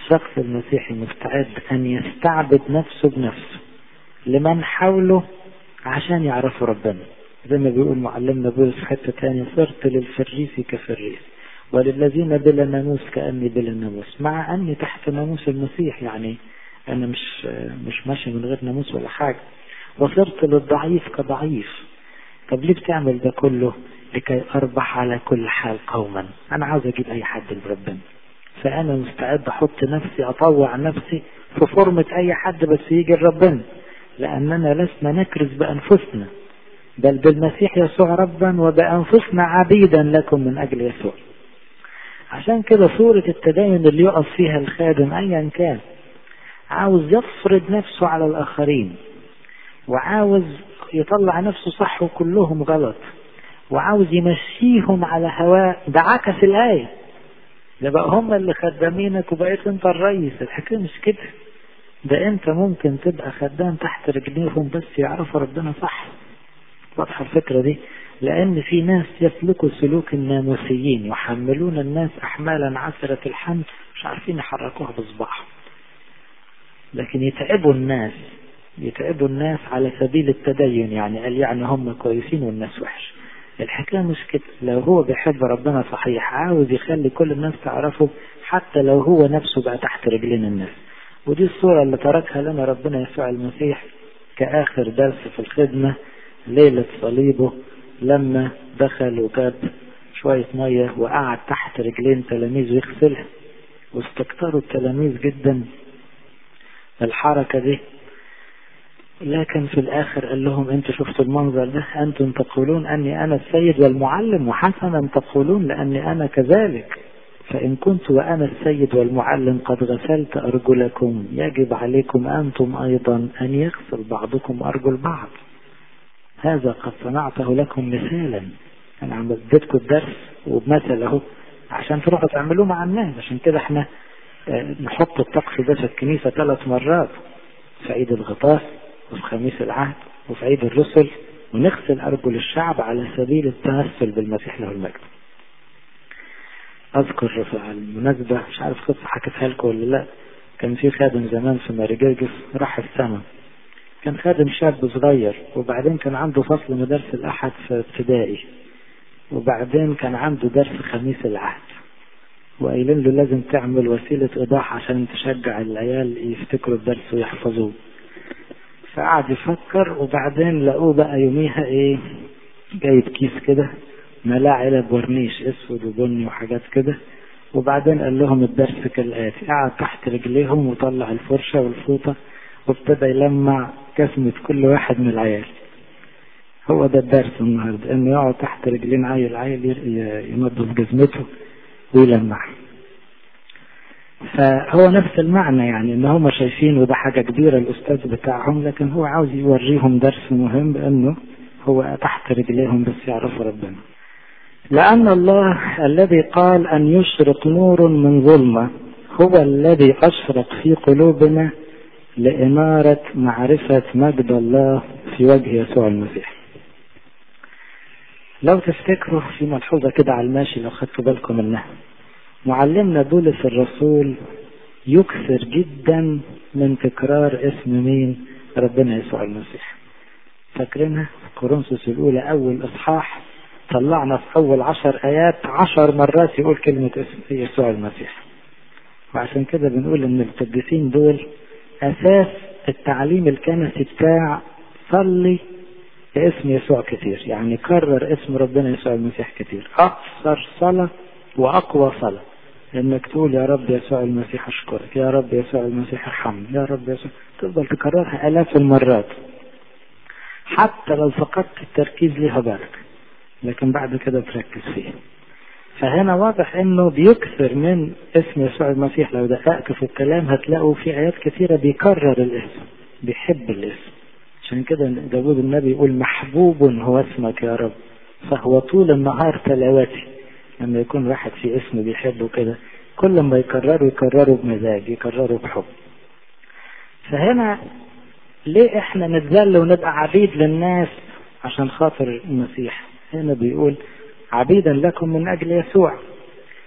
الشخص المسيحي مستعد أن يستعبد نفسه بنفسه لمن حوله عشان يعرفوا ربنا زي ما بيقول معلمنا بولس في حتة تانية صرت للفريس كفريس وللذين بلا ناموس كأني بلا ناموس مع أني تحت ناموس المسيح يعني أنا مش مش ماشي من غير ناموس ولا حاجة وصرت للضعيف كضعيف طب ليه بتعمل ده كله لكي أربح على كل حال قوما أنا عاوز أجيب أي حد لربنا فأنا مستعد أحط نفسي أطوع نفسي في فورمة أي حد بس يجي لربنا لأننا لسنا نكرز بأنفسنا بل بالمسيح يسوع ربا وبأنفسنا عبيدا لكم من أجل يسوع عشان كده صورة التدين اللي يقف فيها الخادم أيا كان عاوز يفرض نفسه على الآخرين وعاوز يطلع نفسه صح وكلهم غلط وعاوز يمشيهم على هواء ده عكس الآية ده بقى هم اللي خدامينك وبقيت انت الرئيس الحكاية مش كده ده انت ممكن تبقى خدام تحت رجليهم بس يعرفوا ربنا صح واضحة الفكرة دي لأن في ناس يسلكوا سلوك الناموسيين يحملون الناس أحمالا عسرة الحمل مش عارفين يحركوها بصباعهم لكن يتعبوا الناس يتعبوا الناس على سبيل التدين يعني قال يعني هم كويسين والناس وحش الحكاية مش كده لو هو بيحب ربنا صحيح عاوز يخلي كل الناس تعرفه حتى لو هو نفسه بقى تحت رجلين الناس ودي الصورة اللي تركها لنا ربنا يسوع المسيح كآخر درس في الخدمة ليلة صليبه لما دخل وجاب شوية مية وقعد تحت رجلين تلاميذ يغسلها واستكتروا التلاميذ جدا الحركة دي لكن في الآخر قال لهم أنتوا شفتوا المنظر ده أنتم تقولون أني أنا السيد والمعلم وحسنا تقولون لأني أنا كذلك فإن كنت وأنا السيد والمعلم قد غسلت أرجلكم يجب عليكم أنتم أيضا أن يغسل بعضكم أرجل بعض هذا قد صنعته لكم مثالا أنا عم بديتكم الدرس وبمثل أهو عشان تروحوا تعملوه مع الناس عشان كده احنا نحط الطقس ده في الكنيسة ثلاث مرات في عيد الغطاس وفي خميس العهد وفي عيد الرسل ونغسل أرجل الشعب على سبيل التمثل بالمسيح له المجد أذكر في المناسبة مش عارف قصة حكيتها لكم ولا لا كان في خادم زمان في ماريجرجس راح السما كان خادم شاب صغير وبعدين كان عنده فصل مدرس الأحد في ابتدائي وبعدين كان عنده درس خميس العهد وقايلين له لازم تعمل وسيلة إيضاح عشان تشجع العيال يفتكروا الدرس ويحفظوه فقعد يفكر وبعدين لقوه بقى يوميها ايه جايب كيس كده ملاه علب ورنيش اسود وبني وحاجات كده وبعدين قال لهم الدرس كالآتي قعد تحت رجليهم وطلع الفرشة والفوطة وابتدى يلمع كسمة كل واحد من العيال هو ده الدرس النهارده انه يقعد تحت رجلين عيل عيل ينظف جزمته ويلمع فهو نفس المعنى يعني ان هم شايفين وده حاجة كبيرة الاستاذ بتاعهم لكن هو عاوز يوريهم درس مهم بانه هو تحت رجليهم بس يعرفوا ربنا لأن الله الذي قال أن يشرق نور من ظلمة هو الذي أشرق في قلوبنا لإنارة معرفة مجد الله في وجه يسوع المسيح لو تفتكروا في ملحوظة كده على الماشي لو خدتوا بالكم منها معلمنا بولس الرسول يكثر جدا من تكرار اسم مين ربنا يسوع المسيح فاكرينها كورنثوس الأولى أول إصحاح طلعنا في أول عشر آيات عشر مرات يقول كلمة اسم يسوع المسيح وعشان كده بنقول إن القديسين دول أساس التعليم الكنسي بتاع صلي باسم يسوع كتير يعني كرر اسم ربنا يسوع المسيح كتير أكثر صلاة وأقوى صلاة انك تقول يا رب يسوع المسيح اشكرك يا رب يسوع المسيح ارحمني يا رب يسوع تفضل تكررها الاف المرات حتى لو فقدت التركيز ليها بركة لكن بعد كده تركز فيها فهنا واضح انه بيكثر من اسم يسوع المسيح لو دققت في الكلام هتلاقوا في ايات كثيرة بيكرر الاسم بيحب الاسم عشان كده داود النبي يقول محبوب هو اسمك يا رب فهو طول النهار تلاوتي لما يكون واحد في اسم بيحبه كده كل ما يكرروا يكرروا بمزاج يكرروا بحب فهنا ليه احنا نتذل ونبقى عبيد للناس عشان خاطر المسيح هنا بيقول عبيدا لكم من اجل يسوع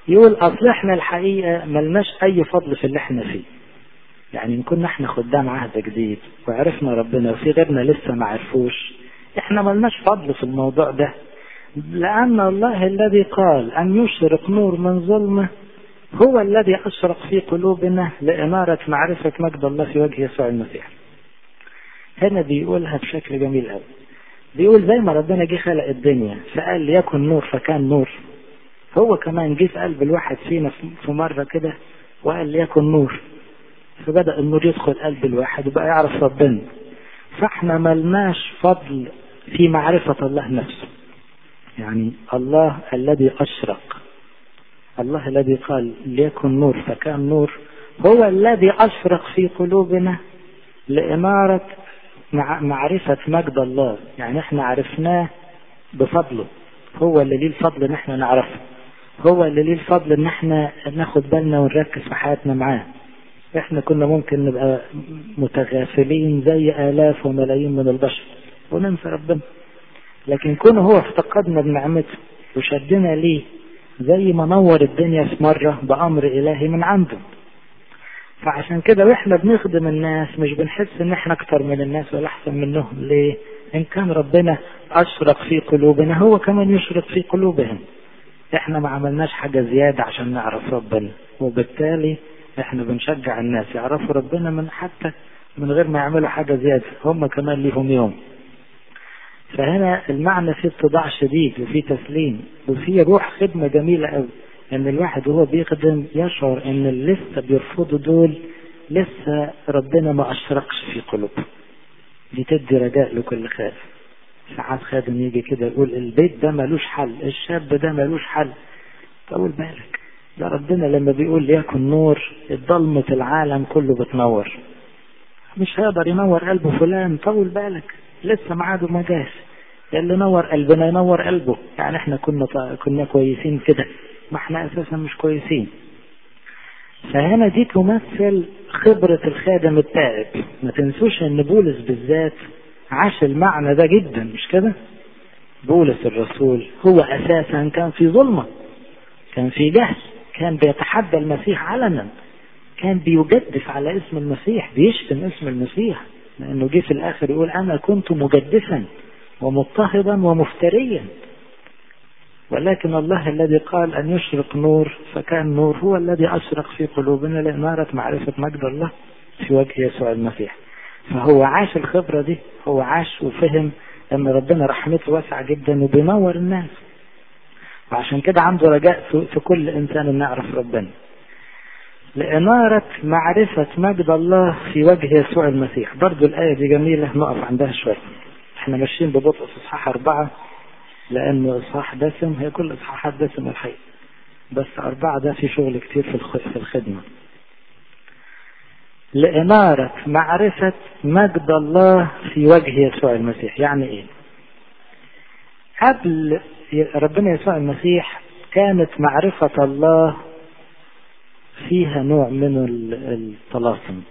يقول اصل احنا الحقيقة ملناش اي فضل في اللي احنا فيه يعني ان كنا احنا خدام عهد جديد وعرفنا ربنا وفي غيرنا لسه ما عرفوش احنا ملناش فضل في الموضوع ده لان الله الذي قال ان يشرق نور من ظلمه هو الذي اشرق في قلوبنا لامارة معرفة مجد الله في وجه يسوع المسيح هنا بيقولها بشكل جميل قوي بيقول زي ما ربنا جه خلق الدنيا فقال ليكن نور فكان نور هو كمان جه في قلب الواحد فينا في مرة كده وقال ليكن نور فبدأ النور يدخل قلب الواحد وبقى يعرف ربنا فاحنا ملناش فضل في معرفة الله نفسه يعني الله الذي أشرق الله الذي قال ليكن نور فكان نور هو الذي أشرق في قلوبنا لإمارة مع معرفة مجد الله يعني احنا عرفناه بفضله هو اللي ليه الفضل ان احنا نعرفه هو اللي ليه الفضل ان احنا ناخد بالنا ونركز في حياتنا معاه احنا كنا ممكن نبقى متغافلين زي الاف وملايين من البشر وننسى ربنا لكن كونه هو افتقدنا بنعمته وشدنا ليه زي ما نور الدنيا في مرة بأمر إلهي من عنده فعشان كده واحنا بنخدم الناس مش بنحس ان احنا اكتر من الناس ولا احسن منهم ليه ان كان ربنا اشرق في قلوبنا هو كمان يشرق في قلوبهم احنا ما عملناش حاجة زيادة عشان نعرف ربنا وبالتالي احنا بنشجع الناس يعرفوا ربنا من حتى من غير ما يعملوا حاجة زيادة هم كمان ليهم يوم فهنا المعنى فيه اتضاع شديد وفيه تسليم وفيه روح خدمة جميلة قوي ان الواحد وهو بيخدم يشعر ان اللي لسه بيرفضوا دول لسه ربنا ما اشرقش في قلوبهم دي تدي رجاء لكل خادم ساعات خادم يجي كده يقول البيت ده ملوش حل الشاب ده ملوش حل طول بالك ده ربنا لما بيقول ليكن نور الضلمة العالم كله بتنور مش هيقدر ينور قلبه فلان طول بالك لسه معاده ما جاش اللي نور قلبنا ينور قلبه يعني احنا كنا كنا كويسين كده ما احنا اساسا مش كويسين فهنا دي تمثل خبرة الخادم التائب ما تنسوش ان بولس بالذات عاش المعنى ده جدا مش كده بولس الرسول هو اساسا كان في ظلمة كان في جهل كان بيتحدى المسيح علنا كان بيجدف على اسم المسيح بيشتم اسم المسيح لانه جه في الاخر يقول انا كنت مجدفا ومضطهدا ومفتريا ولكن الله الذي قال أن يشرق نور فكان نور هو الذي أشرق في قلوبنا لإمارة معرفة مجد الله في وجه يسوع المسيح فهو عاش الخبرة دي هو عاش وفهم أن ربنا رحمته واسعة جدا وبينور الناس وعشان كده عنده رجاء في كل إنسان أن يعرف ربنا لإمارة معرفة مجد الله في وجه يسوع المسيح برضو الآية دي جميلة نقف عندها شوية احنا ماشيين ببطء في إصحاح أربعة لأنه إصحاح دسم هي كل إصحاحات دسم الحقيقة بس أربعة ده في شغل كتير في في الخدمة لإمارة معرفة مجد الله في وجه يسوع المسيح يعني إيه قبل ربنا يسوع المسيح كانت معرفة الله فيها نوع من الطلاسم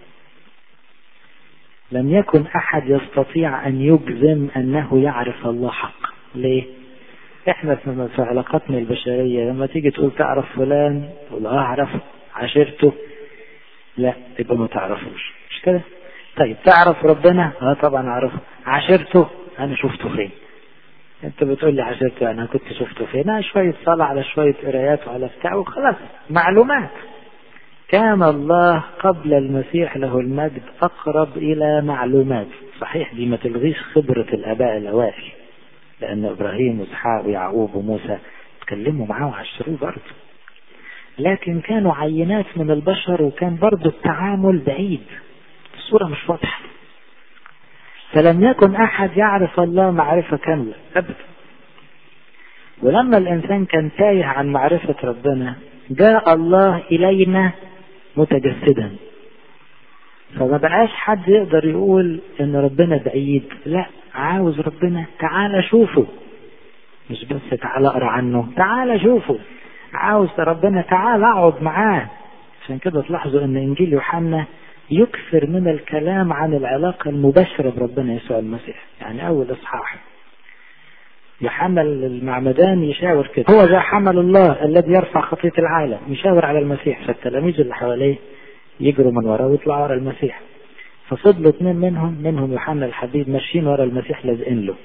لم يكن أحد يستطيع أن يجزم أنه يعرف الله حق ليه؟ احنا في علاقاتنا البشرية لما تيجي تقول تعرف فلان تقول اه اعرف عشرته لا يبقى ما تعرفوش مش كده طيب تعرف ربنا اه طبعا اعرفه عشرته انا شفته فين انت بتقول لي عشرته انا كنت شفته فين آه شوية صلاة على شوية قرايات وعلى بتاع وخلاص معلومات كان الله قبل المسيح له المجد اقرب الى معلومات صحيح دي ما تلغيش خبرة الاباء الاوائل لأن إبراهيم وإسحاق ويعقوب وموسى اتكلموا معاه وعشروه برضه لكن كانوا عينات من البشر وكان برضه التعامل بعيد الصورة مش واضحة فلم يكن أحد يعرف الله معرفة كاملة أبدا ولما الإنسان كان تايه عن معرفة ربنا جاء الله إلينا متجسدا فما بقاش حد يقدر يقول ان ربنا بعيد لا عاوز ربنا تعالى شوفه مش بس تعالى اقرا عنه تعالى شوفه عاوز ربنا تعالى اقعد معاه عشان كده تلاحظوا ان انجيل يوحنا يكثر من الكلام عن العلاقة المباشرة بربنا يسوع المسيح يعني اول اصحاح يوحنا المعمدان يشاور كده هو ذا حمل الله الذي يرفع خطية العالم يشاور على المسيح فالتلاميذ اللي حواليه يجروا من وراه ويطلعوا ورا المسيح ففضلوا اثنين منهم منهم يوحنا الحبيب ماشيين ورا المسيح لازقين له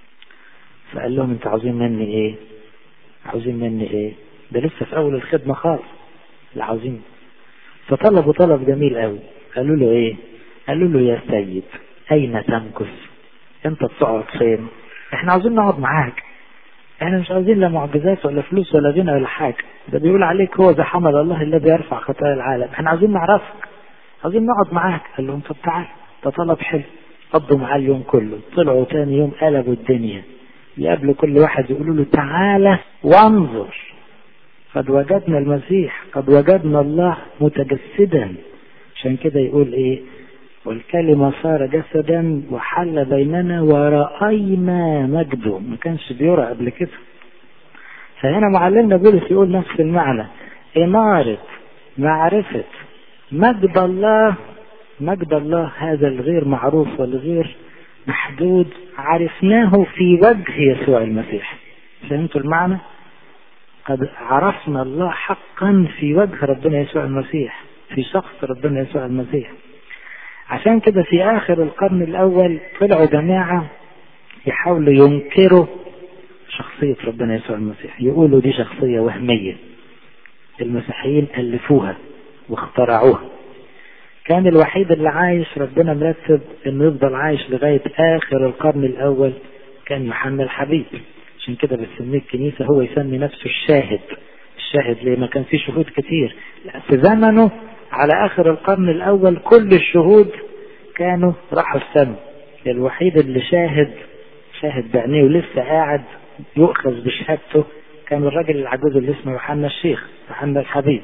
فقال لهم انتوا عاوزين مني ايه عاوزين مني ايه ده لسه في اول الخدمة خالص اللي عاوزين فطلبوا طلب جميل قوي قالوا له ايه قالوا له يا سيد اين تمكث انت بتقعد فين احنا عاوزين نقعد معاك احنا مش عاوزين لا معجزات ولا فلوس ولا غنى ولا حاجة ده بيقول عليك هو ده حمل الله الذي يرفع خطايا العالم احنا عاوزين نعرفك عاوزين نقعد معاك قال لهم طب تعال ده طلب حلو قضوا معاه اليوم كله طلعوا تاني يوم قلبوا الدنيا يقابلوا كل واحد يقولوا له تعالى وانظر قد وجدنا المسيح قد وجدنا الله متجسدا عشان كده يقول ايه والكلمة صار جسدا وحل بيننا ورأينا مجده ما كانش بيرى قبل كده فهنا معلمنا بولس يقول نفس المعنى إمارة معرفة مجد الله مجد الله هذا الغير معروف والغير محدود عرفناه في وجه يسوع المسيح فهمتوا المعنى قد عرفنا الله حقا في وجه ربنا يسوع المسيح في شخص ربنا يسوع المسيح عشان كده في آخر القرن الأول طلعوا جماعة يحاولوا ينكروا شخصية ربنا يسوع المسيح يقولوا دي شخصية وهمية المسيحيين ألفوها واخترعوها كان الوحيد اللي عايش ربنا مرتب انه يفضل عايش لغاية آخر القرن الأول كان يوحنا الحبيب عشان كده بتسميه الكنيسة هو يسمي نفسه الشاهد الشاهد ليه ما كان فيه شهود كتير لا في زمنه على آخر القرن الأول كل الشهود كانوا راحوا السماء الوحيد اللي شاهد شاهد بعينيه ولسه قاعد يؤخذ بشهادته كان الراجل العجوز اللي اسمه يوحنا الشيخ يوحنا الحبيب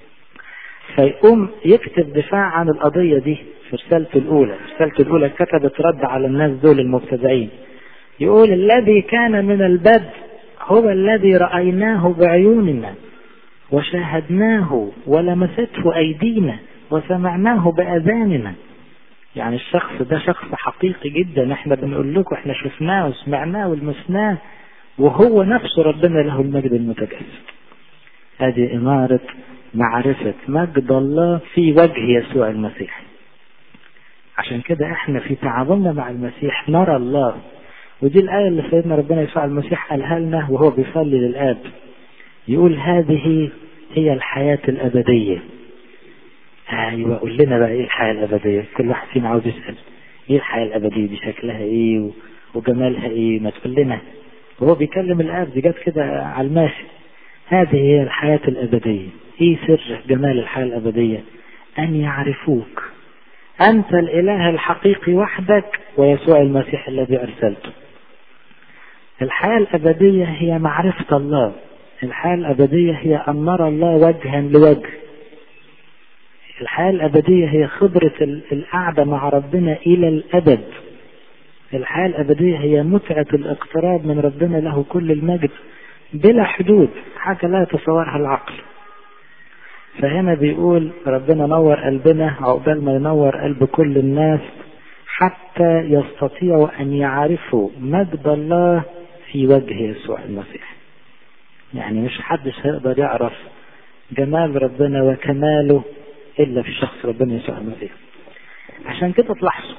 فيقوم يكتب دفاع عن القضية دي في رسالته الأولى رسالته الأولى كتبت رد على الناس دول المبتدعين يقول الذي كان من البدء هو الذي رأيناه بعيوننا وشاهدناه ولمسته أيدينا وسمعناه بأذاننا يعني الشخص ده شخص حقيقي جدا احنا بنقول لكم احنا شفناه وسمعناه ولمسناه وهو نفسه ربنا له المجد المتجسد هذه إمارة معرفة مجد الله في وجه يسوع المسيح عشان كده احنا في تعاملنا مع المسيح نرى الله ودي الآية اللي سيدنا ربنا يسوع المسيح قالها لنا وهو بيصلي للآب يقول هذه هي الحياة الأبدية أيوة قول لنا بقى إيه الحياة الأبدية كل واحد فينا عاوز يسأل إيه الحياة الأبدية دي شكلها إيه وجمالها إيه ما تقول لنا وهو بيكلم الآب دي جت كده على الماشي هذه هي الحياة الأبدية إيه سر جمال الحياة الأبدية أن يعرفوك أنت الإله الحقيقي وحدك ويسوع المسيح الذي أرسلته الحياة الأبدية هي معرفة الله الحياة الأبدية هي أن نرى الله وجها لوجه الحياة الأبدية هي خبرة القعدة مع ربنا إلى الأبد الحياة الأبدية هي متعة الاقتراب من ربنا له كل المجد بلا حدود حاجة لا يتصورها العقل فهنا بيقول ربنا نور قلبنا عقبال ما ينور قلب كل الناس حتى يستطيعوا أن يعرفوا مجد الله في وجه يسوع المسيح يعني مش حدش هيقدر يعرف جمال ربنا وكماله إلا في شخص ربنا يسوع المسيح عشان كده تلاحظوا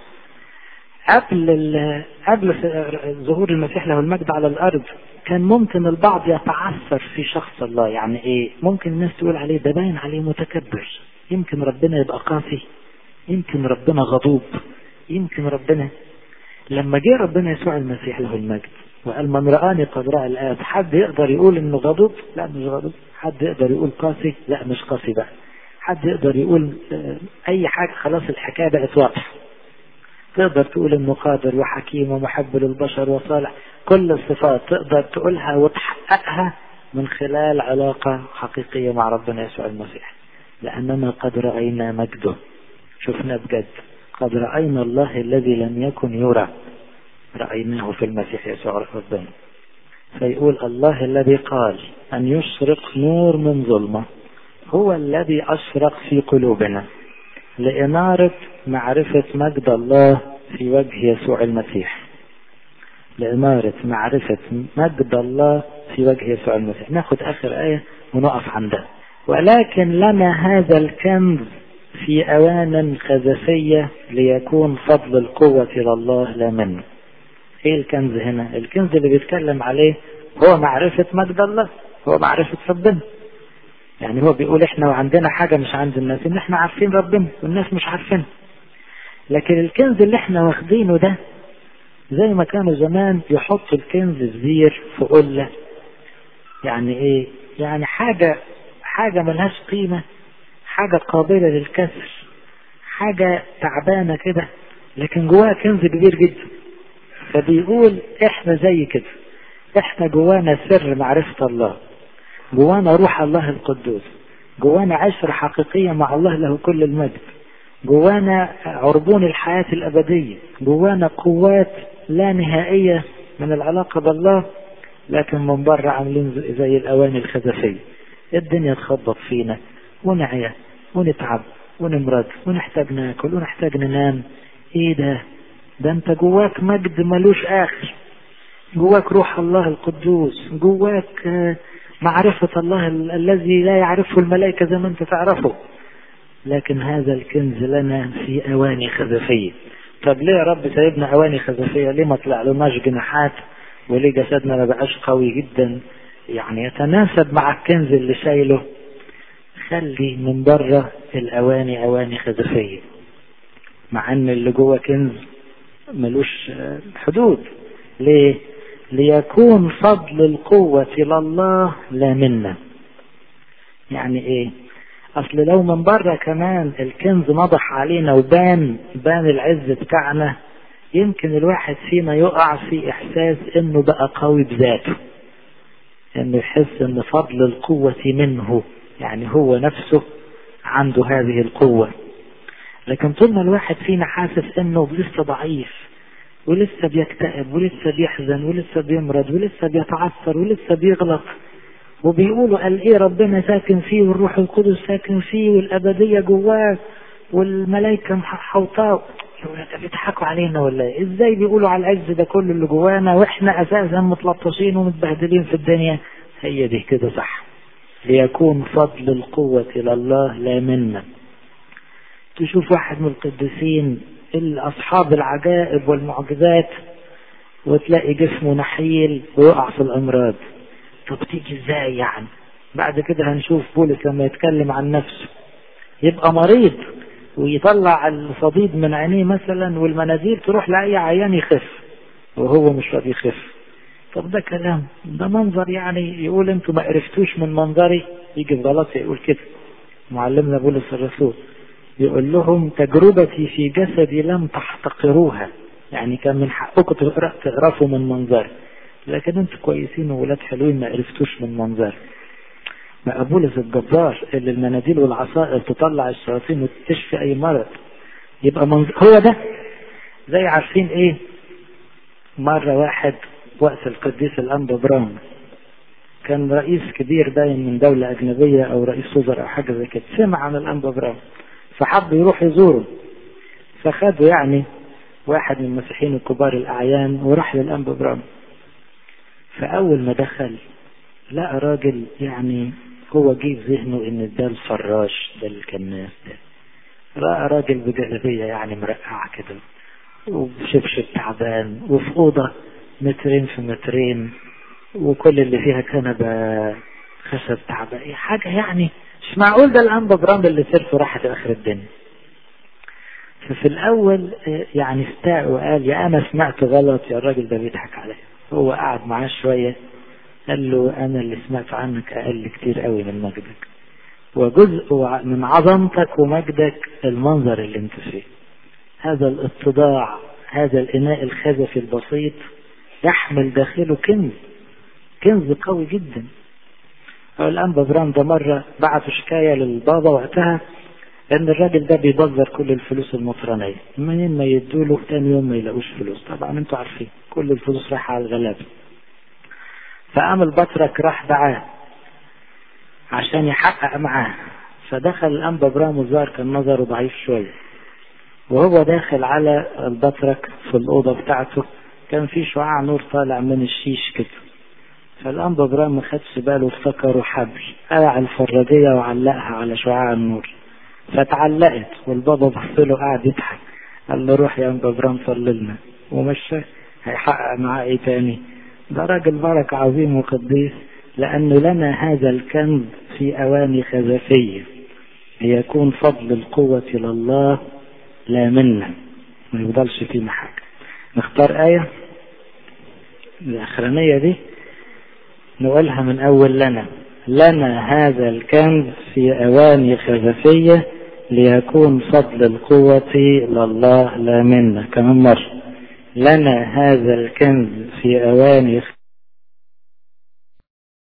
قبل قبل ظهور المسيح له المجد على الارض كان ممكن البعض يتعثر في شخص الله يعني ايه ممكن الناس تقول عليه ده باين عليه متكبر يمكن ربنا يبقى قاسي يمكن ربنا غضوب يمكن ربنا لما جه ربنا يسوع المسيح له المجد وقال من رآني قد رأى الآب حد يقدر يقول انه غضوب لا مش غضوب حد يقدر يقول قاسي لا مش قاسي بقى حد يقدر يقول اي حاجة خلاص الحكاية بقت واضحة تقدر تقول انه قادر وحكيم ومحب للبشر وصالح كل الصفات تقدر تقولها وتحققها من خلال علاقة حقيقية مع ربنا يسوع المسيح لأننا قد رأينا مجده شفنا بجد قد رأينا الله الذي لم يكن يرى رأيناه في المسيح يسوع ربنا فيقول الله الذي قال أن يشرق نور من ظلمة هو الذي أشرق في قلوبنا لإنارة معرفة مجد الله في وجه يسوع المسيح لإمارة معرفة مجد الله في وجه يسوع المسيح ناخد آخر آية ونقف عندها ولكن لنا هذا الكنز في أوان خزفية ليكون فضل القوة إلى الله لا منه ايه الكنز هنا الكنز اللي بيتكلم عليه هو معرفة مجد الله هو معرفة ربنا يعني هو بيقول احنا وعندنا حاجة مش عند الناس ان احنا عارفين ربنا والناس مش عارفين لكن الكنز اللي احنا واخدينه ده زي ما كانوا زمان يحطوا الكنز في زير في قلة يعني ايه يعني حاجة حاجة ملهاش قيمة حاجة قابلة للكسر حاجة تعبانة كده لكن جواها كنز كبير جدا فبيقول احنا زي كده احنا جوانا سر معرفة الله جوانا روح الله القدوس جوانا عشرة حقيقية مع الله له كل المجد جوانا عربون الحياة الأبدية جوانا قوات لا نهائية من العلاقة بالله لكن من بره عاملين زي الأواني الخزفية الدنيا تخبط فينا ونعيا ونتعب ونمرض ونحتاج ناكل ونحتاج ننام ايه ده ده انت جواك مجد ملوش اخر جواك روح الله القدوس جواك معرفة الله الذي لا يعرفه الملائكة زي ما انت تعرفه لكن هذا الكنز لنا في اواني خزفية طب ليه يا رب سايبنا اواني خزفية ليه ما طلع لناش جناحات وليه جسدنا ما بقاش قوي جدا يعني يتناسب مع الكنز اللي شايله خلي من بره الاواني اواني خزفية مع ان اللي جوه كنز ملوش حدود ليه ليكون فضل القوة لله لا منا يعني ايه اصل لو من بره كمان الكنز نضح علينا وبان بان العز بتاعنا يمكن الواحد فينا يقع في احساس انه بقى قوي بذاته انه يحس ان فضل القوة منه يعني هو نفسه عنده هذه القوة لكن طول ما الواحد فينا حاسس انه لسه ضعيف ولسه بيكتئب ولسه بيحزن ولسه بيمرض ولسه بيتعثر ولسه بيغلط وبيقولوا قال ايه ربنا ساكن فيه والروح القدس ساكن فيه والابديه جواه والملائكه محوطاه بيضحكوا علينا ولا ايه؟ ازاي بيقولوا على العز ده كله اللي جوانا واحنا اساسا متلطشين ومتبهدلين في الدنيا هي دي كده صح ليكون فضل القوة إلى الله لا منا تشوف واحد من القديسين أصحاب العجائب والمعجزات وتلاقي جسمه نحيل ويقع في الأمراض طب تيجي ازاي يعني بعد كده هنشوف بولس لما يتكلم عن نفسه يبقى مريض ويطلع الصديد من عينيه مثلا والمناديل تروح لأي عيان يخف وهو مش راضي يخف طب ده كلام ده منظر يعني يقول انتوا ما عرفتوش من منظري يجي في غلط يقول كده معلمنا بولس الرسول يقول لهم تجربتي في جسدي لم تحتقروها يعني كان من حقكم تقرفوا من منظري لكن انتوا كويسين وولاد حلوين ما عرفتوش من منظري بقى بولس الجبار اللي المناديل والعصائر تطلع الشياطين وتشفي اي مرض يبقى منظر هو ده زي عارفين ايه مرة واحد وقت القديس الأنبا براون كان رئيس كبير باين من دولة أجنبية أو رئيس وزراء أو حاجة زي كده سمع عن الأنبا براون فحب يروح يزوره فخده يعني واحد من المسيحيين الكبار الأعيان وراح للأنبا براون فأول ما دخل لقى راجل يعني هو جه في ذهنه إن ده الفراش ده الكناس ده رأى راجل بجلبية يعني مرقعة كده وبشبشب تعبان وفي أوضة مترين في مترين وكل اللي فيها كنبة خشب تعبان حاجة يعني مش معقول ده الأنبا برام اللي سيرته راحت آخر الدنيا ففي الأول يعني استاء وقال يا أنا سمعت غلط يا الراجل ده بيضحك عليا هو قعد معاه شوية قال له أنا اللي سمعت عنك أقل كتير قوي من مجدك وجزء من عظمتك ومجدك المنظر اللي انت فيه هذا الاتضاع هذا الإناء الخزفي البسيط يحمل داخله كنز كنز قوي جدا الأنبا برام ده مرة بعتوا شكاية للبابا وقتها ان الراجل ده بيبذر كل الفلوس المطرانية منين ما يدوله تاني يوم ما يلاقوش فلوس طبعا انتوا عارفين كل الفلوس رايحة على الغلابة فقام البطرك راح دعاه عشان يحقق معاه فدخل الأنبا برام وزار كان نظره ضعيف شوية وهو داخل على البطرك في الأوضة بتاعته كان في شعاع نور طالع من الشيش كده فالأنبا إبراهيم ما خدش باله افتكره حبل قلع الفرادية وعلقها على شعاع النور فتعلقت والبابا بص له قاعد يضحك قال له روح يا أنبا إبراهيم صلي لنا ومشى هيحقق معاه إيه تاني ده راجل بركة عظيم وقديس لأنه لنا هذا الكنز في أواني خزفية ليكون فضل القوة لله لا منا ما يفضلش فينا حاجة نختار آية الأخرانية دي نقولها من أول لنا لنا هذا الكنز في أواني خزفية ليكون فضل القوة لله لا منا كمان مرة لنا هذا الكنز في أواني